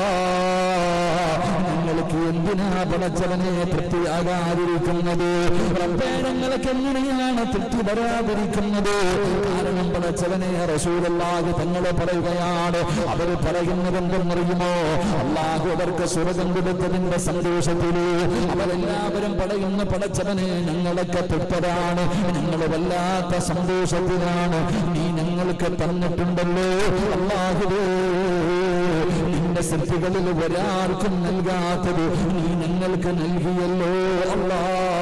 ഞങ്ങൾക്ക് എന്തിനാ പടച്ചവനെ തൃപ്തിയാകാതിരിക്കുന്നത് റബ്ബേ ഞങ്ങൾക്ക് എങ്ങനെയാണ് തൃപ്തി വരാതിരിക്കുന്നത് കാരണം പടച്ചവനെ റസൂലല്ലാഹു തങ്ങളെ പറയുകയാണ് അവർ പറയുന്നതെന്തെന്നറിയുമോ അള്ളാഹു അവർക്ക് സ്വർഗം കൊടുത്തതിന്റെ സന്തോഷത്തില് അവരെല്ലാവരും പറയുന്ന പടച്ചവനെ ഞങ്ങളൊക്കെ തൃപ്തരാണ് ഞങ്ങൾ വല്ലാത്ത സന്തോഷത്തിലാണ് നീ ഞങ്ങൾക്ക് തന്നിട്ടുണ്ടല്ലോ അള്ളാഹുവേ നിന്റെ സൃഷ്ടികളിൽ ഒരാൾക്കും നൽകാത്തത് നീ ഞങ്ങൾക്ക് നൽകിയല്ലോ അല്ലാ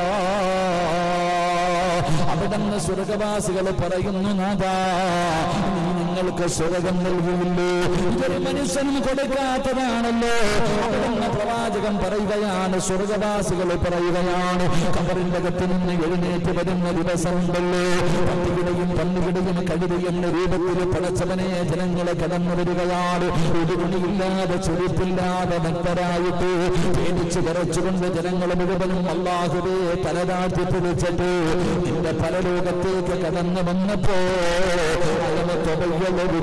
അവിടുന്ന് സ്വർഗവാസികൾ പറയുന്നു നാഥാ നീ ഞങ്ങൾക്ക് സ്വർഗം നൽകിയില്ലേ ഇതൊരു മനുഷ്യനും കൊടുക്കാത്തതാണല്ലോ അവിടുന്ന് പ്രവാചകൻ പറയുകയാണ് സ്വർഗവാസികൾ പറയുകയാണ് കബറിന്റെ അകത്ത് നിന്ന് എഴുന്നേറ്റ് വരുന്ന ദിവസമുണ്ടല്ലോ പട്ടികിടയും പന്നുകിടയും കഴുതയും രൂപത്തിൽ പടച്ചവനെ ജനങ്ങളെ കടന്നു വരികയാണ് ഒരു തുണിയില്ലാതെ ചുരുപ്പില്ലാതെ ഭക്തരായിട്ട് പേടിച്ച് വിറച്ചുകൊണ്ട് ജനങ്ങൾ മുഴുവനും അള്ളാഹുവേ തലതാഴ്ത്തി പിടിച്ചിട്ട് നിന്റെ പരലോകത്തേക്ക് കടന്നു വന്നപ്പോ അയമ തൊടയൊരു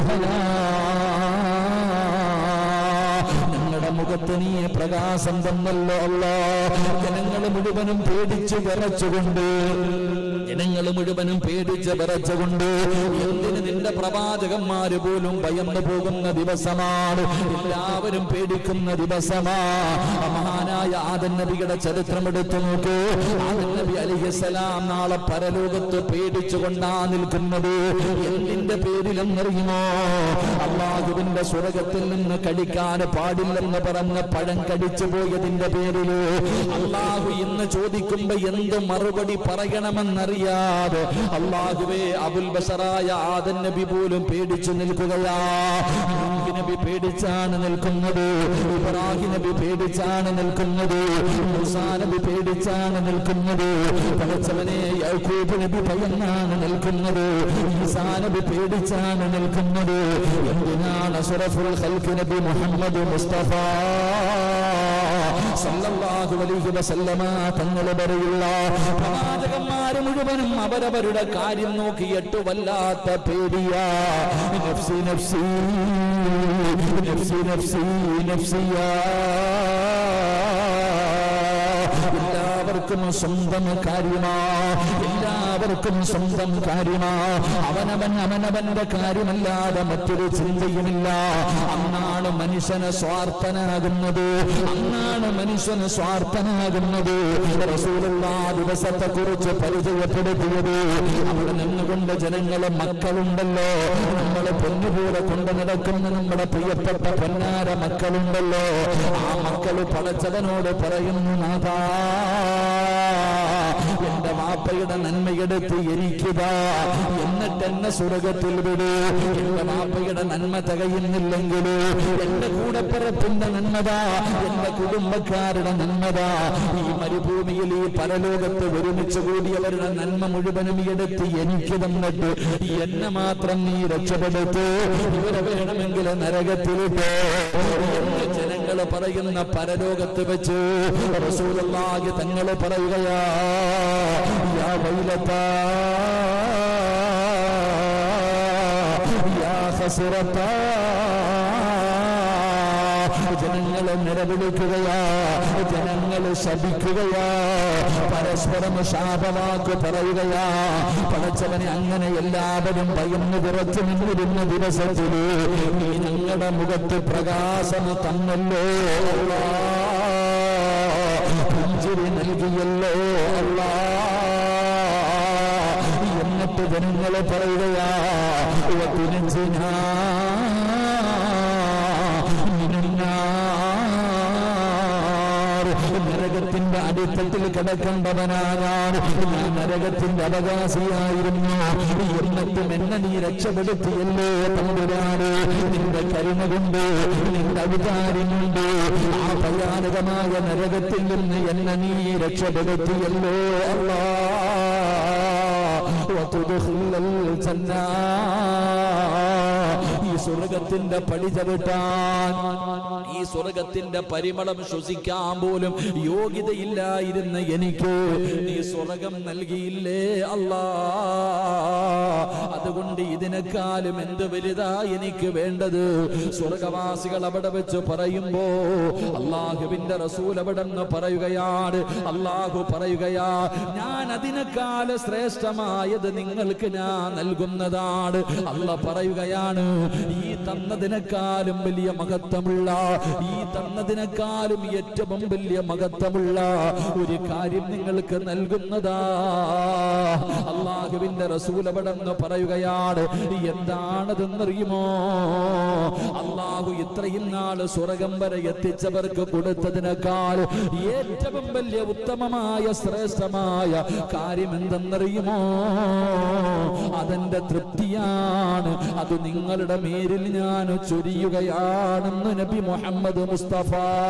ഞങ്ങളുടെ മുഖത്ത് നീ പ്രകാശം തന്നല്ലോ അല്ലോ ജനങ്ങൾ മുഴുവനും പേടിച്ച് വിറച്ചുകൊണ്ട് ജനങ്ങൾ മുഴുവനും പേടിച്ച് വിറച്ചുകൊണ്ട് എന്തിന് നിന്റെ പ്രവാചകന്മാര് പോലും ഭയന്നു പോകുന്ന ദിവസമാണ് എല്ലാവരും പേടിക്കുന്ന ദിവസമാ മഹാനായ ആദൻ നബിയുടെ ചരിത്രം എടുത്തു നോക്കൂ ആദൻ നബി അലിഹസലാം നാളെ പരലോകത്ത് പേടിച്ചുകൊണ്ടാ നിൽക്കുന്നത് എന്തിന്റെ പേരിലെന്നറിയുമോ അള്ളാഹുവിന്റെ സ്വർഗത്തിൽ നിന്ന് കഴിക്കാൻ പാടില്ലെന്ന് പറഞ്ഞ പഴം കടിച്ചു പോയതിന്റെ പേരില് അള്ളാഹു ഇന്ന് ചോദിക്കുമ്പോ എന്ത് മറുപടി പറയണമെന്നറിയാതെ അള്ളാഹുവേ അബുൽ ബസറായ ആദൻ നബി പോലും പേടിച്ചു നിൽക്കുകയാ നൂഹ് നബി പേടിച്ചാണ് നിൽക്കുന്നത് ഇബ്രാഹിം നബി പേടിച്ചാണ് നിൽക്കുന്നത് മൂസാ നബി പേടിച്ചാണ് നിൽക്കുന്നത് പടച്ചവനെ യഹൂബ് നബി ഭയന്നാണ് നിൽക്കുന്നത് ഈസാ നബി പേടിച്ചാണ് നിൽക്കുന്നത് എന്തിനാണ് അഷറഫുൽ ഖൽഖ് നബി മുഹമ്മദ് മുസ്തഫ സല്ലല്ലാഹു അലൈഹി വസല്ലമ തങ്ങൾ പറയുള്ള പ്രവാചകന്മാര് മുഴുവനും അവരവരുടെ കാര്യം നോക്കിയിട്ട് വല്ലാത്ത പേടിയാ നഫ്സി നഫ്സി നഫ്സി നഫ്സി നഫ്സിയാ എല്ലാവർക്കും സ്വന്തം കാര്യമാ എല്ലാവർക്കും സ്വന്തം കാര്യമാ അവനവൻ അവനവന്റെ കാര്യമല്ലാതെ മറ്റൊരു ചിന്തയുമില്ല അന്നാണ് മനുഷ്യന് സ്വാർത്ഥനാകുന്നത് അന്നാണ് മനുഷ്യന് സ്വാർത്ഥനാകുന്നത് റസൂലുള്ള ദിവസത്തെ കുറിച്ച് പരിചയപ്പെടുത്തിയത് അവിടെ നിന്നുകൊണ്ട് ജനങ്ങളെ മക്കളുണ്ടല്ലോ നമ്മളെ പൊന്നുപോലെ കൊണ്ടു നടക്കുന്ന നമ്മുടെ പ്രിയപ്പെട്ട പൊന്നാര മക്കളുണ്ടല്ലോ ആ മക്കള് പടച്ചവനോട് പറയുന്നു നാഥാ എന്റെ വാപ്പയുടെ നന്മയെടുത്ത് എനിക്കിതാ എന്നിട്ട് എന്നെ സ്വർഗത്തിൽ വിടൂ എന്റെ വാപ്പയുടെ നന്മ തികയുന്നില്ലെങ്കിൽ എന്റെ കൂടപ്പിറപ്പിന്റെ നന്മതാ എന്റെ കുടുംബക്കാരുടെ നന്മതാ ഈ മരുഭൂമിയിൽ ഈ പരലോകത്ത് ഒരുമിച്ച് കൂടിയവരുടെ നന്മ മുഴുവനും എടുത്ത് എനിക്ക് തന്നിട്ട് എന്നെ മാത്രം നീ രക്ഷപ്പെടുത്തു ഇവരെ വേണമെങ്കിൽ നരകത്തിലിട്ടോ എന്ന് ജനങ്ങൾ പറയുന്ന പരലോകത്ത് വെച്ച് റസൂലുള്ളാഹി തങ്ങൾ പറയുകയാ യാ വൈലത്താ യാ ഹസ്രത്താ ജനങ്ങളെ നിലവിളിക്കുകയാ ജനങ്ങളെ ശപിക്കുകയാ പരസ്പരം ശാപവാക്ക് പറയുകയാ പടച്ചവനെ അങ്ങനെ എല്ലാവരും ഭയന്ന് കുറച്ചു നിന്നിരുന്ന ദിവസത്തില് നീ ഞങ്ങളുടെ മുഖത്ത് പ്രകാശം തന്നല്ലോ അല്ലാ. പുഞ്ചിരി നൽകിയല്ലോ അല്ലാ. എന്നിട്ട് ജനങ്ങളെ പറയുകയാ "വകുനജിനാ മിനന്നാർ." നരകത്തിന്റെ അടിത്തട്ടിൽ കിടക്കേണ്ടവനാ ഞാൻ ഞാൻ നരകത്തിന്റെ അവകാശിയായിരുന്നു എന്നിട്ടും എന്നെ നീ രക്ഷപ്പെടുത്തിയല്ലോ തമ്പുരാന് നിന്റെ കരുണ കൊണ്ട് നിന്റെ അവതാരം കൊണ്ട് ആ ഭയാനകമായ നരകത്തിൽ നിന്ന് എന്നെ നീ രക്ഷപ്പെടുത്തിയല്ലോ അല്ലാ وتدخل الجنة ഈ സ്വർഗത്തിന്റെ പടി ചവിട്ടാൻ ഈ സ്വർഗത്തിന്റെ പരിമളം ശ്വസിക്കാൻ പോലും യോഗ്യതയില്ലായിരുന്ന എനിക്ക് നീ സ്വർഗം നൽകിയില്ലേ അല്ലാ അതുകൊണ്ട് ഇതിനേക്കാളും എന്ത് വലുതാ എനിക്ക് വേണ്ടത് സ്വർഗവാസികൾ അവിടെ വെച്ച് പറയുമ്പോ അള്ളാഹുവിന്റെ റസൂൽ അവിടെ നിന്ന് പറയുകയാണ് അള്ളാഹു പറയുകയാ ഞാൻ അതിനേക്കാൾ ശ്രേഷ്ഠമായത് നിങ്ങൾക്ക് ഞാൻ നൽകുന്നതാണ് അല്ല പറയുകയാണ് ഈ തന്നതിനേക്കാളും വലിയ മഹത്വമുള്ള ഈ തന്നതിനേക്കാളും ഏറ്റവും വലിയ മഹത്വമുള്ള ഒരു കാര്യം നിങ്ങൾക്ക് നൽകുന്നതാ അള്ളാഹുവിന്റെ റസൂൽ അവിടെ നിന്ന് പറയുകയാണ് എന്താണതെന്നറിയുമോ അള്ളാഹു ഇത്രയും നാള് സ്വർഗം വരെ എത്തിച്ചവർക്ക് കൊടുത്തതിനേക്കാൾ ഏറ്റവും വലിയ ഉത്തമമായ ശ്രേഷ്ഠമായ കാര്യം എന്തെന്നറിയുമോ അതെന്റെ തൃപ്തിയാണ് അത് നിങ്ങളുടെ മേലിൽ ഞാൻ ചൊരിയുകയാണെന്ന് നബി മുഹമ്മദ് മുസ്തഫ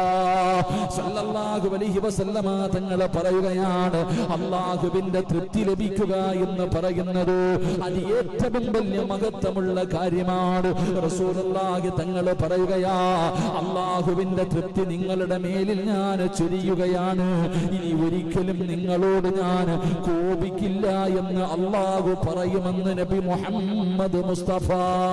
സല്ലല്ലാഹു അലൈഹി വസല്ലമ തങ്ങളെ പറയുകയാണ് അള്ളാഹുവിന്റെ തൃപ്തി ലഭിക്കുക എന്ന് പറയുന്നത് അത് ഏറ്റവും വലിയ മഹത്വമുള്ള കാര്യമാണ് റസൂലുള്ളാഹി തങ്ങൾ പറയുകയാ അള്ളാഹുവിന്റെ തൃപ്തി നിങ്ങളുടെ മേലിൽ ഞാൻ ചൊരിയുകയാണ് ഇനി ഒരിക്കലും നിങ്ങളോട് ഞാൻ കോപിക്കില്ല എന്ന് അള്ളാഹു പറയുമെന്ന് നബി മുഹമ്മദ് മുസ്തഫ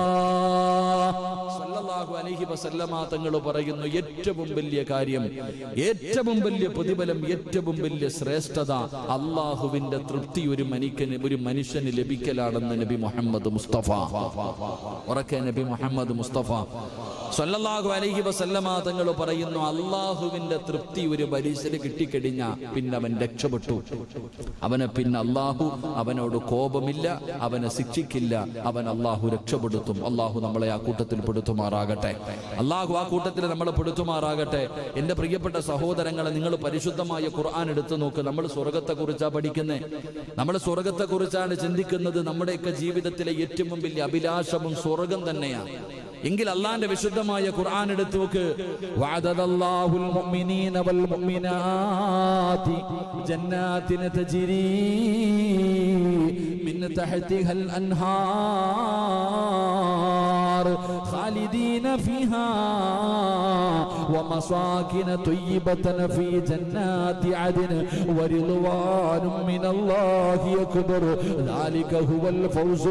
സല്ലല്ലാഹു അലൈഹി വസല്ലമ തങ്ങൾ പറയുന്നു ഏറ്റവും വലിയ കാര്യം ഏറ്റവും വലിയ പ്രതിഫലം ഏറ്റവും വലിയ ശ്രേഷ്ഠത അള്ളാഹുവിന്റെ തൃപ്തി ഒരു മനുഷ്യന് ഒരു മനുഷ്യന് ലഭിക്കലാണെന്ന് നബി മുഹമ്മദ് മുസ്തഫ ഉറക്കെ നബി മുഹമ്മദ് മുസ്തഫ സല്ലല്ലാഹു അലൈഹി വസല്ലമ തങ്ങൾ പറയുന്നു അള്ളാഹുവിന്റെ തൃപ്തി ഒരു മനുഷ്യന് കിട്ടിക്കഴിഞ്ഞ പിന്നെ അവൻ രക്ഷപ്പെട്ടു അവനെ പിന്നെ അള്ളാഹു അവനോട് കോപമില്ല അവനെ ശിക്ഷിക്കില്ല അവൻ അള്ളാഹു രക്ഷപ്പെടുത്തും അള്ളാഹു നമ്മളെ ആ കൂട്ടത്തിൽ പെടുത്തുമാറാകട്ടെ അള്ളാഹു ആ കൂട്ടത്തിൽ നമ്മളെ പെടുത്തുമാറാകട്ടെ എന്റെ പ്രിയപ്പെട്ട സഹോദരങ്ങളെ നിങ്ങൾ പരിശുദ്ധമായ ഖുർആൻ എടുത്തു നോക്ക് നമ്മൾ സ്വർഗത്തെ കുറിച്ചാ പഠിക്കുന്നേ നമ്മൾ സ്വർഗത്തെ കുറിച്ചാണ് ചിന്തിക്കുന്നത് നമ്മുടെയൊക്കെ ജീവിതത്തിലെ ഏറ്റവും വലിയ അഭിലാഷവും സ്വർഗം തന്നെയാണ് എങ്കിൽ അള്ളാന്റെ വിശുദ്ധമായ ഖുർആൻ എടുത്തു നോക്ക് വഅദല്ലാഹുൽ മുഅ്മിനീന വൽ മുഅ്മിനാതി ജന്നാത്തിൻ തജ്രി മിൻ തഹ്തിഹൽ അൻഹാർ النار خالدين فيها ومساكن طيبة في جنات عدن ورضوان من الله أكبر ذلك هو الفوز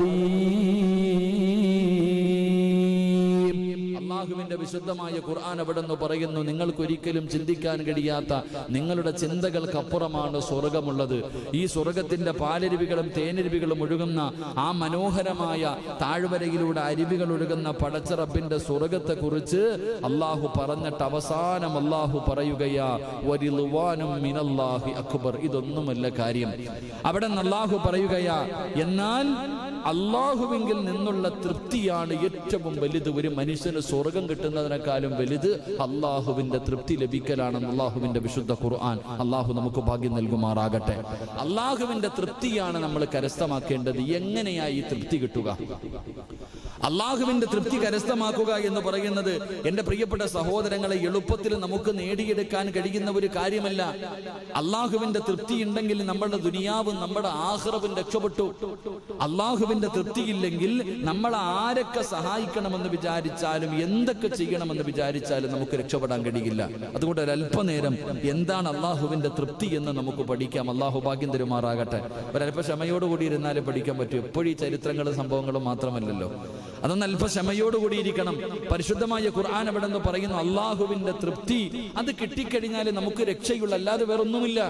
العظيم അള്ളാഹുവിന്റെ വിശുദ്ധമായ ഖുർആൻ അവിടെ നിന്ന് പറയുന്നു നിങ്ങൾക്കൊരിക്കലും ചിന്തിക്കാൻ കഴിയാത്ത നിങ്ങളുടെ ചിന്തകൾക്കപ്പുറമാണ് സ്വർഗമുള്ളത് ഈ സ്വർഗത്തിന്റെ പാലരുവികളും തേനരുവികളും ഒഴുകുന്ന ആ മനോഹരമായ താഴ്വരയിലൂടെ അരുവികൾ ഒഴുകുന്ന പടച്ചറബിന്റെ സ്വർഗത്തെ കുറിച്ച് അള്ളാഹു പറഞ്ഞിട്ട് അവസാനം അള്ളാഹു പറയുകയാ വരിളുവാനും മിനല്ലാഹി അക്ബർ ഇതൊന്നുമല്ല കാര്യം അവിടെ നിന്ന് അള്ളാഹു പറയുകയാ എന്നാൽ അള്ളാഹുവിങ്കിൽ നിന്നുള്ള തൃപ്തിയാണ് ഏറ്റവും വലുത് ഒരു മനുഷ്യന് സ്വർഗം കിട്ടുന്നതിനേക്കാളും വലുത് അള്ളാഹുവിന്റെ തൃപ്തി ലഭിക്കലാണെന്ന് അള്ളാഹുവിന്റെ വിശുദ്ധ ഖുർആൻ അള്ളാഹു നമുക്ക് ഭാഗ്യം നൽകുമാറാകട്ടെ അള്ളാഹുവിന്റെ തൃപ്തിയാണ് നമ്മൾ കരസ്ഥമാക്കേണ്ടത് എങ്ങനെയാ ഈ തൃപ്തി കിട്ടുക അള്ളാഹുവിന്റെ തൃപ്തി കരസ്ഥമാക്കുക എന്ന് പറയുന്നത് എന്റെ പ്രിയപ്പെട്ട സഹോദരങ്ങളെ എളുപ്പത്തിൽ നമുക്ക് നേടിയെടുക്കാൻ കഴിയുന്ന ഒരു കാര്യമല്ല അള്ളാഹുവിന്റെ തൃപ്തി ഉണ്ടെങ്കിൽ നമ്മുടെ ദുനിയാവും നമ്മുടെ ആഹ്റവും രക്ഷപ്പെട്ടു അള്ളാഹുവിന്റെ തൃപ്തിയില്ലെങ്കിൽ നമ്മൾ ആരൊക്കെ സഹായിക്കണമെന്ന് വിചാരിച്ചാലും എന്തൊക്കെ ചെയ്യണമെന്ന് വിചാരിച്ചാലും നമുക്ക് രക്ഷപ്പെടാൻ കഴിയില്ല അതുകൊണ്ട് ഒരല്പനേരം എന്താണ് അള്ളാഹുവിന്റെ തൃപ്തി എന്ന് നമുക്ക് പഠിക്കാം അള്ളാഹു ഭാഗ്യം തരുമാറാകട്ടെ ഒരല്പ ക്ഷമയോടുകൂടി ഇരുന്നാലേ പഠിക്കാൻ പറ്റൂ എപ്പോഴും ഈ ചരിത്രങ്ങളും സംഭവങ്ങളും മാത്രമല്ലല്ലോ അതൊന്ന് അല്പ ക്ഷമയോടുകൂടി ഇരിക്കണം പരിശുദ്ധമായ ഖുർആൻ അവിടെ നിന്ന് പറയുന്നു അള്ളാഹുവിന്റെ തൃപ്തി അത് കിട്ടിക്കഴിഞ്ഞാൽ നമുക്ക് രക്ഷയുള്ള അല്ലാതെ വേറൊന്നുമില്ല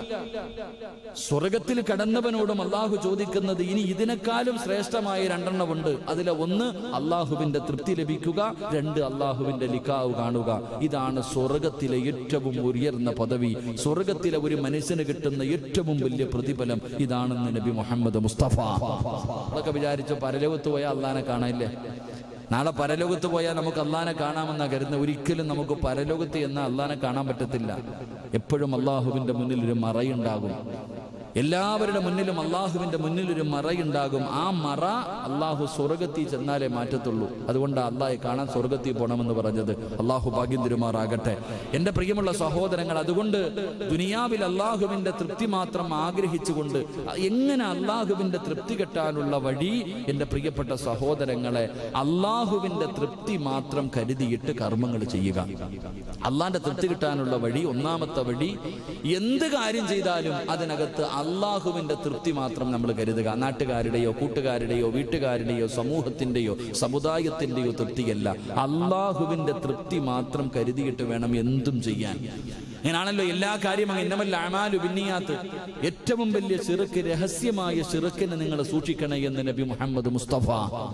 സ്വർഗത്തിൽ കടന്നവനോടും അള്ളാഹു ചോദിക്കുന്നത് ഇനി ഇതിനേക്കാളും ശ്രേഷ്ഠമായ രണ്ടെണ്ണമുണ്ട് അതിലെ ഒന്ന് അള്ളാഹുവിന്റെ തൃപ്തി ലഭിക്കുക രണ്ട് അള്ളാഹുവിന്റെ ലിക്കാവ് കാണുക ഇതാണ് സ്വർഗത്തിലെ ഏറ്റവും ഉയർന്ന പദവി സ്വർഗത്തിലെ ഒരു മനുഷ്യന് കിട്ടുന്ന ഏറ്റവും വലിയ പ്രതിഫലം ഇതാണെന്ന് നബി മുഹമ്മദ് മുസ്തഫ അതൊക്കെ വിചാരിച്ചു പരലോകത്ത് പോയാൽ അള്ളാനെ കാണാനില്ലേ നാളെ പരലോകത്ത് പോയാൽ നമുക്ക് അള്ളാനെ കാണാമെന്നാ കരുതുന്നത് ഒരിക്കലും നമുക്ക് പരലോകത്ത് എന്ന അള്ളാനെ കാണാൻ പറ്റത്തില്ല എപ്പോഴും അള്ളാഹുവിന്റെ മുന്നിൽ ഒരു മറയുണ്ടാകും എല്ലാവരുടെ മുന്നിലും അള്ളാഹുവിന്റെ മുന്നിൽ ഒരു മറയുണ്ടാകും ആ മറ അള്ളാഹു സ്വർഗത്തിൽ ചെന്നാലേ മാറ്റത്തുള്ളൂ അതുകൊണ്ട് അള്ളാഹെ കാണാൻ സ്വർഗത്തിൽ പോകണമെന്ന് പറഞ്ഞത് അള്ളാഹു ഭാഗ്യം തിരുമാറാകട്ടെ എന്റെ പ്രിയമുള്ള സഹോദരങ്ങൾ അതുകൊണ്ട് ദുനിയാവിൽ അള്ളാഹുവിന്റെ തൃപ്തി മാത്രം ആഗ്രഹിച്ചുകൊണ്ട് എങ്ങനെ അള്ളാഹുവിന്റെ തൃപ്തി കിട്ടാനുള്ള വഴി എന്റെ പ്രിയപ്പെട്ട സഹോദരങ്ങളെ അള്ളാഹുവിന്റെ തൃപ്തി മാത്രം കരുതിയിട്ട് കർമ്മങ്ങൾ ചെയ്യുക അള്ളാന്റെ തൃപ്തി കിട്ടാനുള്ള വഴി ഒന്നാമത്തെ വഴി എന്ത് കാര്യം ചെയ്താലും അതിനകത്ത് അള്ളാഹുവിന്റെ തൃപ്തി മാത്രം നമ്മൾ കരുതുക നാട്ടുകാരുടെയോ കൂട്ടുകാരുടെയോ വീട്ടുകാരുടെയോ സമൂഹത്തിന്റെയോ സമുദായത്തിന്റെയോ തൃപ്തിയല്ല അള്ളാഹുവിന്റെ തൃപ്തി മാത്രം കരുതിയിട്ട് വേണം എന്തും ചെയ്യാൻ അങ്ങനാണല്ലോ എല്ലാ കാര്യവും ഇന്നമല്ല അമാലു ബിന്നിയാത്ത് ഏറ്റവും വലിയ ചെറുക്ക് രഹസ്യമായ ചെറുക്കിനെ നിങ്ങൾ സൂക്ഷിക്കണേ എന്ന് നബി മുഹമ്മദ് മുസ്തഫ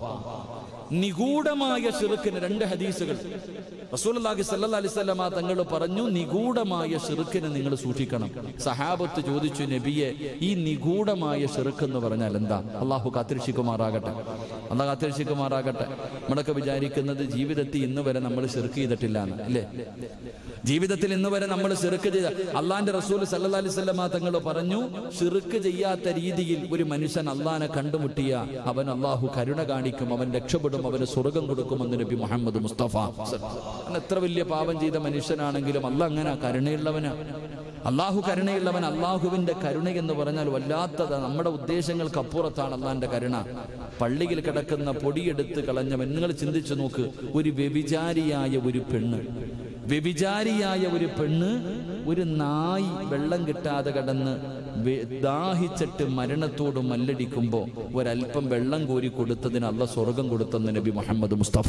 നിഗൂഢമായ ഷിറുക്കിന് രണ്ട് ഹദീസുകൾ റസൂലുള്ളാഹി സ്വല്ലല്ലാഹി അലൈഹി വസല്ലമ തങ്ങൾ പറഞ്ഞു നിഗൂഢമായ ഷിറുക്കിനെ നിങ്ങൾ സൂക്ഷിക്കണം സഹാബത്ത് ചോദിച്ചു നബിയെ ഈ നിഗൂഢമായ ഷിറുക്ക് എന്ന് പറഞ്ഞാൽ എന്താ അള്ളാഹു കാത്തിരക്ഷിക്കുമാറാകട്ടെ അള്ളാഹ് കാത്തിരക്ഷിക്കുമാറാകട്ടെ നമ്മളൊക്കെ വിചാരിക്കുന്നത് ജീവിതത്തിൽ ഇന്ന് വരെ നമ്മൾ ഷിർക്ക് ചെയ്തിട്ടില്ല എന്ന് അല്ലേ ജീവിതത്തിൽ ഇന്ന് വരെ നമ്മൾ ഷിർക്ക് ചെയ്ത അള്ളാന്റെ റസൂൽ സല്ലല്ലാഹി അലൈഹി വസല്ലമ തങ്ങൾ പറഞ്ഞു ഷിർക്ക് ചെയ്യാത്ത രീതിയിൽ ഒരു മനുഷ്യൻ അള്ളാനെ കണ്ടുമുട്ടിയ അവൻ അള്ളാഹു കരുണ കാണിക്കും അവൻ രക്ഷപ്പെടും അവന് സ്വർഗം കൊടുക്കുമെന്ന് നബി മുഹമ്മദ് മുസ്തഫ അവൻ എത്ര വലിയ പാപം ചെയ്ത മനുഷ്യനാണെങ്കിലും അല്ല അങ്ങനെ കരുണയുള്ളവനാ അള്ളാഹു കരുണയുള്ളവൻ അള്ളാഹുവിന്റെ കരുണ എന്ന് പറഞ്ഞാൽ വല്ലാത്തത് നമ്മുടെ ഉദ്ദേശങ്ങൾക്ക് അപ്പുറത്താണ് അള്ളാന്റെ കരുണ പള്ളിയിൽ കിടക്കുന്ന പൊടിയെടുത്ത് കളഞ്ഞവൻ നിങ്ങൾ ചിന്തിച്ചു നോക്ക് ഒരു വ്യഭിചാരിയായ ഒരു പെണ്ണ് വ്യഭിചാരിയായ ഒരു പെണ്ണ് ഒരു നായി വെള്ളം കിട്ടാതെ കടന്ന് വെ- ദാഹിച്ചിട്ട് മരണത്തോട് മല്ലടിക്കുമ്പോ ഒരല്പം വെള്ളം കോരി കൊടുത്തതിന് അല്ല സ്വർഗം കൊടുത്തെന്ന് നബി മുഹമ്മദ് മുസ്തഫ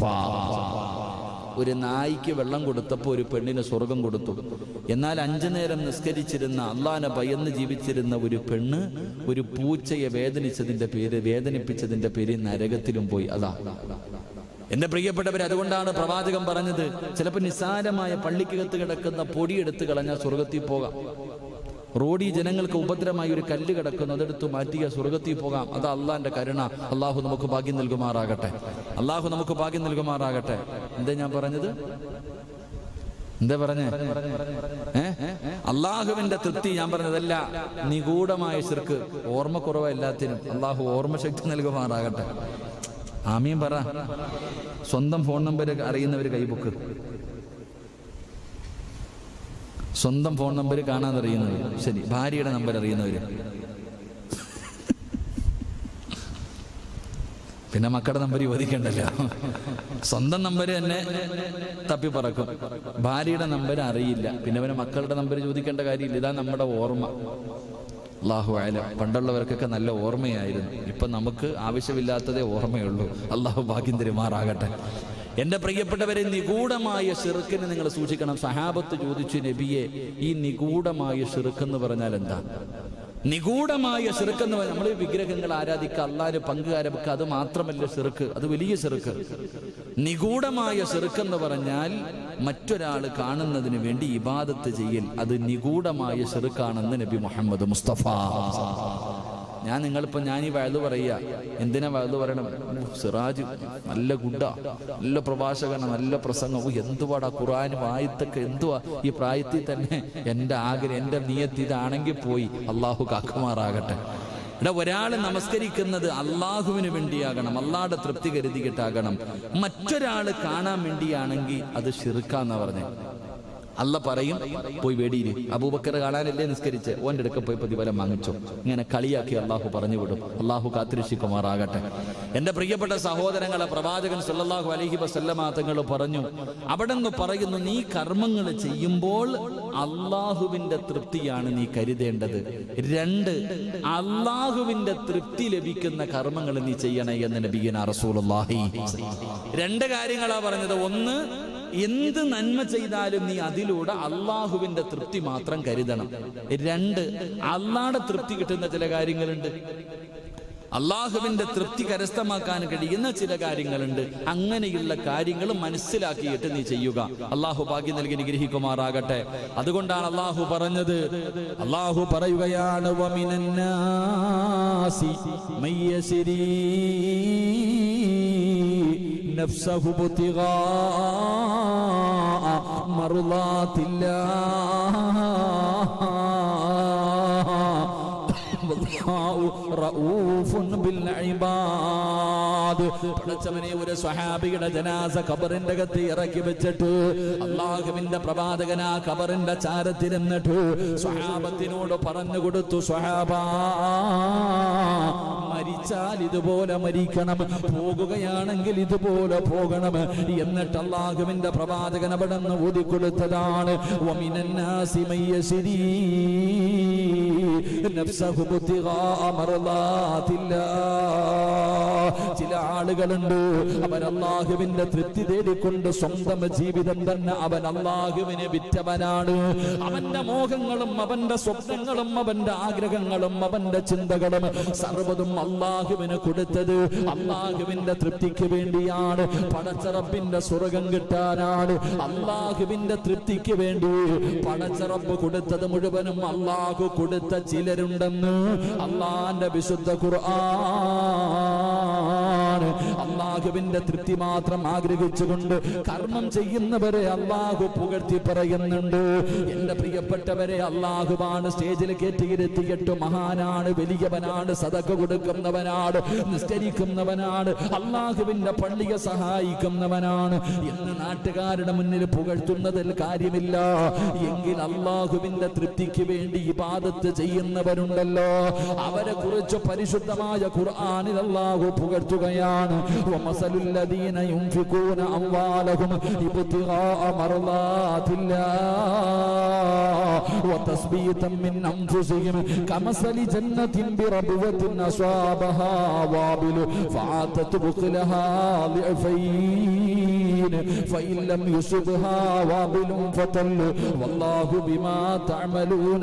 ഒരു നായിക്ക് വെള്ളം കൊടുത്തപ്പോൾ ഒരു പെണ്ണിന് സ്വർഗം കൊടുത്തു എന്നാൽ അഞ്ചു നേരം നിസ്കരിച്ചിരുന്ന അള്ളാനെ ഭയന്ന് ജീവിച്ചിരുന്ന ഒരു പെണ്ണ് ഒരു പൂച്ചയെ വേദനിച്ചതിന്റെ പേര് വേദനിപ്പിച്ചതിന്റെ പേര് നരകത്തിലും പോയി അതാ എന്റെ പ്രിയപ്പെട്ടവർ അതുകൊണ്ടാണ് പ്രവാചകൻ പറഞ്ഞത് ചിലപ്പോൾ നിസ്സാരമായ പള്ളിക്കകത്ത് കിടക്കുന്ന പൊടിയെടുത്ത് കളഞ്ഞാൽ സ്വർഗത്തിൽ പോകാം റോഡി ജനങ്ങൾക്ക് ഉപദ്രവമായി ഒരു കല്ല് കിടക്കുന്നു അതെടുത്ത് മാറ്റിയ സ്വർഗത്തിൽ പോകാം അത് അള്ളാന്റെ കരുണ അള്ളാഹു നമുക്ക് ഭാഗ്യം നൽകുമാറാകട്ടെ അള്ളാഹു നമുക്ക് ഭാഗ്യം നൽകുമാറാകട്ടെ എന്താ ഞാൻ പറഞ്ഞത് എന്താ പറഞ്ഞേ ഏ അള്ളാഹുവിന്റെ തൃപ്തി ഞാൻ പറഞ്ഞതല്ല നിഗൂഢമായ ശിർക്ക് ഓർമ്മക്കുറവ എല്ലാത്തിനും അള്ളാഹു ഓർമ്മശക്തി നൽകുമാറാകട്ടെ ആമീൻ പറ സ്വന്തം ഫോൺ നമ്പർ അറിയുന്നവർ കൈബുക്ക് സ്വന്തം ഫോൺ നമ്പർ കാണാൻ അറിയുന്നവർ ശരി ഭാര്യയുടെ നമ്പർ അറിയുന്നവർ പിന്നെ മക്കളുടെ നമ്പർ ചോദിക്കണ്ടല്ലോ സ്വന്തം നമ്പർ തന്നെ തപ്പി പറക്കും ഭാര്യയുടെ നമ്പർ അറിയില്ല പിന്നെ പിന്നെ മക്കളുടെ നമ്പർ ചോദിക്കേണ്ട കാര്യമില്ല ഇതാ നമ്മുടെ ഓർമ്മ അള്ളാഹു ആയാലും പണ്ടുള്ളവർക്കൊക്കെ നല്ല ഓർമ്മയായിരുന്നു ഇപ്പം നമുക്ക് ആവശ്യമില്ലാത്തതേ ഓർമ്മയുള്ളൂ അള്ളാഹു ഭാഗ്യം തരുമാറാകട്ടെ എൻ്റെ പ്രിയപ്പെട്ടവരെ നിഗൂഢമായ ഷിറുക്കിന് നിങ്ങൾ സൂക്ഷിക്കണം സഹാബത്ത് ചോദിച്ചു നബിയെ ഈ നിഗൂഢമായ ഷിറുക്കെന്ന് പറഞ്ഞാൽ എന്താ നിഗൂഢമായ ഷിറുക്കെന്ന് പറഞ്ഞാൽ നമ്മൾ വിഗ്രഹങ്ങൾ ആരാധിക്കുക അള്ളാര് പങ്കുകാരവെക്കുക അത് മാത്രമല്ല ഷിറുക്ക് അത് വലിയ ഷിറുക്ക് നിഗൂഢമായ ഷിറുക്കെന്ന് പറഞ്ഞാൽ മറ്റൊരാൾ കാണുന്നതിന് വേണ്ടി ഇബാദത്ത് ചെയ്യൽ അത് നിഗൂഢമായ ഷിറുക്കാണെന്ന് നബി മുഹമ്മദ് മുസ്തഫ ഞാൻ നിങ്ങളിപ്പോ ഞാൻ ഈ വഴുതു പറയുക എന്തിനാ വഴുതു പറയണം ഉം, സിറാജ് നല്ല ഗുഡ നല്ല പ്രഭാഷകന നല്ല പ്രസംഗം ഓ, എന്തുവാടാ ഖുറാൻ വായത്തൊക്കെ എന്തുവാ ഈ പ്രായത്തിൽ തന്നെ എൻ്റെ ആഗ്രഹം എൻ്റെ നിയത്ത് ഇതാണെങ്കിൽ പോയി അള്ളാഹു കാക്കുമാറാകട്ടെ ഇവിടെ ഒരാൾ നമസ്കരിക്കുന്നത് അള്ളാഹുവിന് വേണ്ടിയാകണം അള്ളാഹുടെ തൃപ്തി കരുതിയിട്ടാകണം മറ്റൊരാൾ കാണാൻ വേണ്ടിയാണെങ്കിൽ അത് ഷിറുക്കാന്നാ പറഞ്ഞത് അല്ല പറയും പോയി വെടിയില് അബൂബക്കർ കാണാനല്ലേ നിസ്കരിച്ച് ഓൻ്റെ അടുക്ക പോയി പ്രതിഫലം വാങ്ങിച്ചോ ഇങ്ങനെ കളിയാക്കി അള്ളാഹു പറഞ്ഞു വിടും അള്ളാഹു കാത്തിരക്ഷിക്കുമാറാകട്ടെ എന്റെ പ്രിയപ്പെട്ട സഹോദരങ്ങളെ പ്രവാചകൻ സല്ലല്ലാഹു അലൈഹി വസല്ലമ തങ്ങൾ പറഞ്ഞു അവിടെ നിന്ന് പറയുന്നു നീ കർമ്മങ്ങൾ ചെയ്യുമ്പോൾ അള്ളാഹുവിന്റെ തൃപ്തിയാണ് നീ കരുതേണ്ടത് രണ്ട് അള്ളാഹുവിന്റെ തൃപ്തി ലഭിക്കുന്ന കർമ്മങ്ങൾ നീ ചെയ്യണേ എന്ന് നബിയന റസൂലുള്ളാഹി രണ്ട് കാര്യങ്ങളാ പറഞ്ഞത് ഒന്ന് എന്ത് നന്മ ചെയ്താലും നീ അതിലൂടെ അള്ളാഹുവിന്റെ തൃപ്തി മാത്രം കരുതണം രണ്ട് അള്ളാടെ തൃപ്തി കിട്ടുന്ന ചില കാര്യങ്ങളുണ്ട് അള്ളാഹുവിന്റെ തൃപ്തി കരസ്ഥമാക്കാൻ കഴിയുന്ന ചില കാര്യങ്ങളുണ്ട് അങ്ങനെയുള്ള കാര്യങ്ങൾ മനസ്സിലാക്കിയിട്ട് നീ ചെയ്യുക അള്ളാഹു ഭാഗ്യം നൽകി നിഗ്രഹിക്കുമാറാകട്ടെ അതുകൊണ്ടാണ് അള്ളാഹു പറഞ്ഞത് അള്ളാഹു പറയുകയാണ് "വമിനന്നാസി മയ്യസിരീ نفسه ابتغاء مرضات الله والله رؤوف بالعباد പടച്ചവനെ ഒരു സ്വഹാബിയുടെ ജനാസ ഖബറിന്റെ അകത്ത് ഇറക്കി വെച്ചിട്ട് അള്ളാഹുവിന്റെ പ്രവാചകൻ ആ ഖബറിന്റെ ചാരത്തിരുന്നിട്ട് സ്വഹാബത്തിനോട് പറഞ്ഞു കൊടുത്തു സ്വഹാബ മരിച്ചാൽ ഇതുപോലെ മരിക്കണം പോകുകയാണെങ്കിൽ ഇതുപോലെ പോകണം എന്നിട്ട് അള്ളാഹുവിന്റെ പ്രവാചകൻ അവിടെ നിന്ന് ഊതിക്കൊടുത്തതാണ് വമിനന്നാസി മയ്യസിരീ നഫ്സഹു ابتغاء مرضات الله. ചില ആളുകളുണ്ട് അവൻ അള്ളാഹുവിന്റെ തൃപ്തി തേടിക്കൊണ്ട് സ്വന്തം ജീവിതം തന്നെ അവൻ അള്ളാഹുവിനെ വിറ്റവനാണ് അവന്റെ മോഹങ്ങളും അവന്റെ സ്വപ്നങ്ങളും അവന്റെ ആഗ്രഹങ്ങളും അവന്റെ ചിന്തകളും സർവ്വതും അള്ളാഹുവിന് കൊടുത്തത് അള്ളാഹുവിന്റെ തൃപ്തിക്ക് വേണ്ടിയാണ് പടച്ചറപ്പിന്റെ സ്വർഗം കിട്ടാനാണ് അള്ളാഹുവിന്റെ തൃപ്തിക്ക് വേണ്ടി പടച്ചറപ്പ് കൊടുത്തത് മുഴുവനും അള്ളാഹു കൊടുത്ത ചിലരുണ്ടെന്ന് അള്ളാന്റെ വിശുദ്ധ ഖുർആൻ അള്ളാഹുവിന്റെ തൃപ്തി മാത്രം ആഗ്രഹിച്ചുകൊണ്ട് കർമ്മം ചെയ്യുന്നവരെ അള്ളാഹു പുകഴ്ത്തി പറയുന്നുണ്ട് എന്റെ പ്രിയപ്പെട്ടവരെ അള്ളാഹുവാണ് സ്റ്റേജിൽ കയറ്റിയിരുത്തിയിട്ട് മഹാനാണ് വലിയവനാണ് സതക കൊടുക്കുന്നവനാണ് നിസ്കരിക്കുന്നവനാണ് അള്ളാഹുവിന്റെ പള്ളിയെ സഹായിക്കുന്നവനാണ് എന്ന് നാട്ടുകാരുടെ മുന്നിൽ പുകഴ്ത്തുന്നതിൽ കാര്യമില്ല എങ്കിൽ അള്ളാഹുവിന്റെ തൃപ്തിക്ക് വേണ്ടി ഇബാദത്ത് ചെയ്യുന്നവരുണ്ടല്ലോ അവരെ കുറിച്ച് പരിശുദ്ധമായ ഖുർആനിൽ അള്ളാഹു പുകഴ്ത്തുകയാണ് ومثل الذين ينفقون أموالهم ابتغاء مرضات الله وتثبيتا من أنفسهم كمثل جنة بربوة أصابها وابل فعاتت بخلها ضعفين فإن لم يصبها وابل فتل والله بما تعملون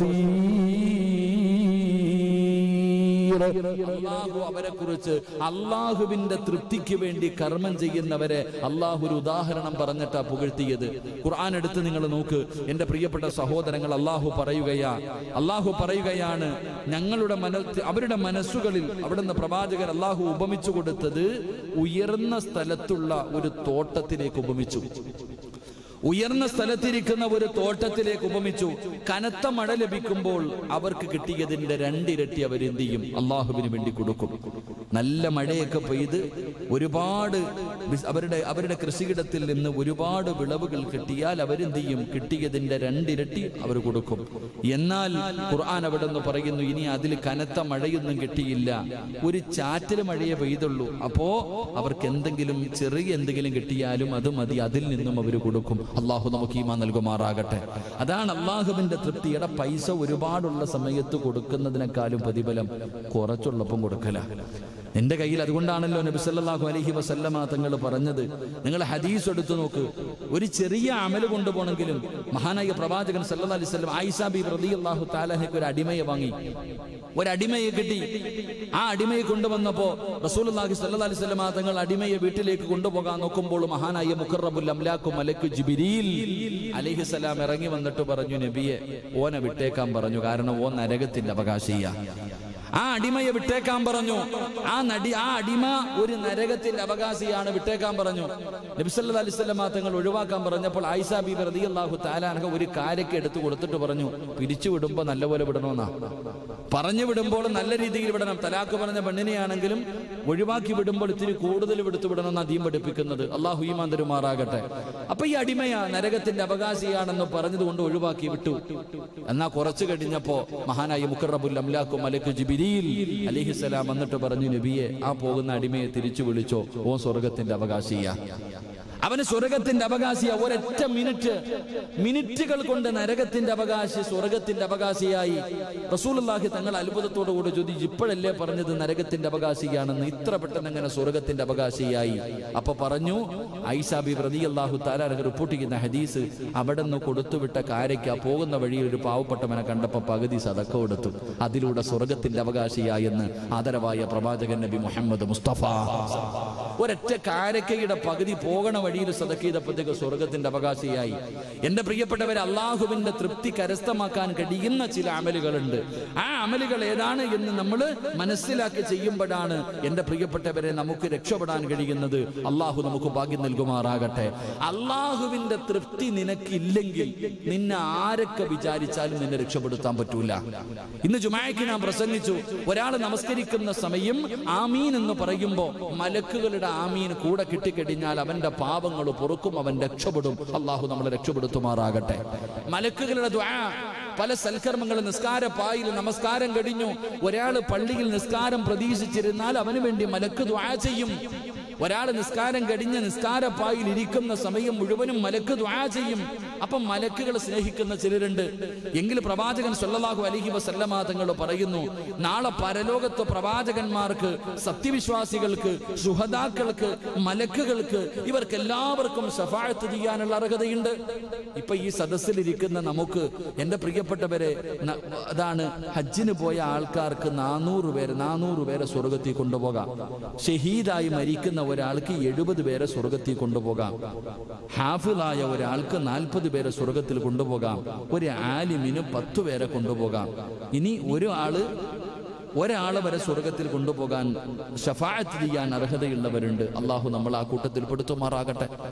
بصير അള്ളാഹു അവരെ കുറിച്ച് അള്ളാഹുവിന്റെ തൃപ്തിക്ക് വേണ്ടി കർമ്മം ചെയ്യുന്നവരെ അള്ളാഹു ഒരു ഉദാഹരണം പറഞ്ഞിട്ടാ പുകഴ്ത്തിയത് ഖുർആൻ എടുത്ത് നിങ്ങൾ നോക്ക് എന്റെ പ്രിയപ്പെട്ട സഹോദരങ്ങൾ അള്ളാഹു പറയുകയാ അള്ളാഹു പറയുകയാണ് ഞങ്ങളുടെ മന അവരുടെ മനസ്സുകളിൽ അവിടുന്ന് പ്രവാചകർ അള്ളാഹു ഉപമിച്ചു കൊടുത്തത് ഉയർന്ന സ്ഥലത്തുള്ള ഒരു തോട്ടത്തിലേക്ക് ഉപമിച്ചു ഉയർന്ന സ്ഥലത്തിരിക്കുന്ന ഒരു തോട്ടത്തിലേക്ക് ഉപമിച്ചു കനത്ത മഴ ലഭിക്കുമ്പോൾ അവർക്ക് കിട്ടിയതിന്റെ രണ്ടിരട്ടി അവരെന്ത് ചെയ്യും അള്ളാഹുവിന് വേണ്ടി കൊടുക്കും നല്ല മഴയൊക്കെ പെയ്ത് ഒരുപാട് ബിസ്- അവരുടെ അവരുടെ കൃഷിയിടത്തിൽ നിന്ന് ഒരുപാട് വിളവുകൾ കിട്ടിയാൽ അവരെന്ത് ചെയ്യും കിട്ടിയതിന്റെ രണ്ടിരട്ടി അവർ കൊടുക്കും എന്നാൽ ഖുർആൻ അവിടെ നിന്ന് പറയുന്നു ഇനി അതിൽ കനത്ത മഴയൊന്നും കിട്ടിയില്ല ഒരു ചാറ്റൽ മഴയെ പെയ്തുള്ളൂ അപ്പോ അവർക്ക് എന്തെങ്കിലും ചെറിയ എന്തെങ്കിലും കിട്ടിയാലും അത് മതി അതിൽ നിന്നും അവർ കൊടുക്കും അള്ളാഹു നമുക്ക് ഈമാ നൽകുമാറാകട്ടെ അതാണ് അള്ളാഹുവിന്റെ തൃപ്തിയുടെ പൈസ ഒരുപാടുള്ള സമയത്ത് കൊടുക്കുന്നതിനേക്കാളും പ്രതിഫലം കുറച്ചുള്ളപ്പം കൊടുക്കല നിന്റെ കയ്യിൽ അതുകൊണ്ടാണല്ലോ നബി സല്ലല്ലാഹു അലൈഹി വസല്ലമ തങ്ങൾ പറഞ്ഞത് നിങ്ങൾ ഹദീസ് എടുത്തു നോക്ക് ഒരു ചെറിയ അമല് കൊണ്ടുപോകണമെങ്കിലും മഹാനായ പ്രവാചകൻ സല്ലല്ലാഹു അലൈഹി വസല്ലം ആയിഷ ബി റളിയല്ലാഹു തആലഹയ്ക്ക് ഒരു അടിമയെ വാങ്ങി ഒരു അടിമയെ കിട്ടി ആ അടിമയെ കൊണ്ടുവന്നപ്പോ റസൂലുള്ളാഹി സ്വല്ലല്ലാഹി അലൈഹി വസല്ലമ തങ്ങൾ അടിമയെ വീട്ടിലേക്ക് കൊണ്ടുപോകാൻ നോക്കുമ്പോൾ മഹാനായ മുഖറബുൽ അംലാഖു മലക്കു ജിബിരിൽ അലൈഹിസ്സലാം ഇറങ്ങി വന്നിട്ട് പറഞ്ഞു നബിയെ ഓനെ വിട്ടേക്കാൻ പറഞ്ഞു കാരണം ഓൻ നരകത്തിന്റെ അവകാശിയ ആ അടിമയെ വിട്ടേക്കാൻ പറഞ്ഞു ആ നടി ആ അടിമ ഒരു നരകത്തിന്റെ അവകാശിയാണ് വിട്ടേക്കാൻ പറഞ്ഞു നബിസല്ലാ അലിസ്വല്ലാ തങ്ങൾ ഒഴിവാക്കാൻ പറഞ്ഞപ്പോൾ ആയിഷ ബി റളിയല്ലാഹു താലാനക ഒരു കാരയ്ക്ക് എടുത്തു കൊടുത്തിട്ട് പറഞ്ഞു പിരിച്ചു വിടുമ്പോ നല്ലപോലെ വിടണമെന്നാ പറഞ്ഞു വിടുമ്പോൾ നല്ല രീതിയിൽ വിടണം തലാക്ക് പറഞ്ഞ പെണ്ണിനെയാണെങ്കിലും ഒഴിവാക്കി വിടുമ്പോൾ ഇത്തിരി കൂടുതൽ വിടുത്തു വിടണമെന്ന് അധികം പഠിപ്പിക്കുന്നത് അള്ളാഹു ഈമാൻ തരുമാറാകട്ടെ അപ്പൊ ഈ അടിമയാ നരകത്തിന്റെ അവകാശിയാണെന്ന് പറഞ്ഞതുകൊണ്ട് ഒഴിവാക്കി വിട്ടു എന്നാ കുറച്ചു കഴിഞ്ഞപ്പോ മഹാനായ മുഖറബുൽ അംലാഖു മലക്ക് ജിബിരിയിൽ അലിഹിസലാം വന്നിട്ട് പറഞ്ഞു നബിയെ ആ പോകുന്ന അടിമയെ തിരിച്ചു വിളിച്ചോ ഓ സ്വർഗത്തിന്റെ അവകാശിയാ അവന് സ്വർഗത്തിന്റെ അവകാശിയ ഒരൊറ്റ മിനിറ്റ് മിനിറ്റുകൾ കൊണ്ട് നരകത്തിന്റെ അവകാശി സ്വർഗത്തിന്റെ അവകാശിയായി റസൂലുള്ളാഹി തങ്ങൾ അത്ഭുതത്തോടു കൂടി ചോദിച്ചു ഇപ്പോഴല്ലേ പറഞ്ഞത് നരകത്തിന്റെ അവകാശിയാണെന്ന് ഇത്ര പെട്ടെന്ന് എങ്ങനെ സ്വർഗത്തിന്റെ അവകാശിയായി അപ്പൊ പറഞ്ഞു ഐസാബി റളിയല്ലാഹു തആല റിപ്പോർട്ട് ചെയ്യുന്ന ഹദീസ് അവിടെ നിന്ന് കൊടുത്തുവിട്ട കാരയ്ക്ക് ആ പോകുന്ന വഴിയിൽ ഒരു പാവപ്പെട്ടവനെ കണ്ടപ്പോ പകുതി സതക്ക കൊടുത്തു അതിലൂടെ സ്വർഗത്തിന്റെ അവകാശിയായെന്ന് ആദരവായ പ്രവാചകൻ നബി മുഹമ്മദ് മുസ്തഫ ഒരൊറ്റ കാരക്കയുടെ പകുതി പോകണ വഴിയിൽ സദക്ക ചെയ്തപ്പോഴത്തേക്ക് സ്വർഗത്തിന്റെ അവകാശിയായി എന്റെ പ്രിയപ്പെട്ടവരെ അള്ളാഹുവിന്റെ തൃപ്തി കരസ്ഥമാക്കാൻ കഴിയുന്ന ചില അമലുകളുണ്ട് ആ അമലുകൾ ഏതാണ് എന്ന് നമ്മൾ മനസ്സിലാക്കി ചെയ്യുമ്പോഴാണ് എന്റെ പ്രിയപ്പെട്ടവരെ നമുക്ക് രക്ഷപ്പെടാൻ കഴിയുന്നത് അള്ളാഹു നമുക്ക് ഭാഗ്യം നൽകുമാറാകട്ടെ അള്ളാഹുവിന്റെ തൃപ്തി നിനക്കില്ലെങ്കിൽ നിന്നെ ആരൊക്കെ വിചാരിച്ചാലും നിന്നെ രക്ഷപ്പെടുത്താൻ പറ്റൂല ഇന്ന് ജുമായക്ക് ഞാൻ പ്രസംഗിച്ചു ഒരാൾ നമസ്കരിക്കുന്ന സമയം ആമീൻ എന്ന് പറയുമ്പോ മലക്കുകളുടെ ആമീൻ കൂടെ കിട്ടിക്കഴിഞ്ഞാൽ അവന്റെ പാപങ്ങൾ പൊറുക്കും അവൻ രക്ഷപ്പെടും അള്ളാഹു നമ്മളെ രക്ഷപ്പെടുത്തുമാറാകട്ടെ മലക്കുകളുടെ ദ്വാ പല സൽക്കർമ്മങ്ങൾ നിസ്കാര പായിൽ നമസ്കാരം കഴിഞ്ഞു ഒരാൾ പള്ളിയിൽ നിസ്കാരം പ്രതീക്ഷിച്ചിരുന്നാൽ അവന് വേണ്ടി മലക്ക് ദ്വാ ചെയ്യും ഒരാൾ നിസ്കാരം കഴിഞ്ഞ് നിസ്കാരപ്പായിൽ ഇരിക്കുന്ന സമയം മുഴുവനും മലക്ക് ദ്വാ ചെയ്യും അപ്പം മലക്കുകൾ സ്നേഹിക്കുന്ന ചിലരുണ്ട് എങ്കിൽ പ്രവാചകൻ സല്ലല്ലാഹു അലൈഹി വസല്ലമ തങ്ങൾ പറയുന്നു നാളെ പരലോകത്ത് പ്രവാചകന്മാർക്ക് സത്യവിശ്വാസികൾക്ക് സുഹദാക്കൾക്ക് മലക്കുകൾക്ക് ഇവർക്ക് എല്ലാവർക്കും ശഫാഴത്ത് ചെയ്യാനുള്ള അർഹതയുണ്ട് ഇപ്പൊ ഈ സദസ്സിലിരിക്കുന്ന നമുക്ക് എന്റെ പ്രിയപ്പെട്ടവരെ ന- അതാണ് ഹജ്ജിന് പോയ ആൾക്കാർക്ക് നാനൂറ് പേര് നാനൂറ് പേരെ സ്വർഗത്തിൽ കൊണ്ടുപോകാം ഷഹീദായി മരിക്കുന്ന ഒരാൾക്ക് എഴുപത് പേരെ സ്വർഗത്തിൽ കൊണ്ടുപോകാം ഹാഫിളായ ഒരാൾക്ക് നാൽപ്പത് പേരെ സ്വർഗത്തിൽ കൊണ്ടുപോകാം ഒരു ആലിമിന് പത്തു പേരെ കൊണ്ടുപോകാം ഇനി ഒരു ആള് ഒരാളെ വരെ സ്വർഗത്തിൽ കൊണ്ടുപോകാൻ ഷഫായത്ത് ചെയ്യാൻ അർഹതയുള്ളവരുണ്ട് അള്ളാഹു നമ്മൾ ആ കൂട്ടത്തിൽ പെടുത്തുമാറാകട്ടെ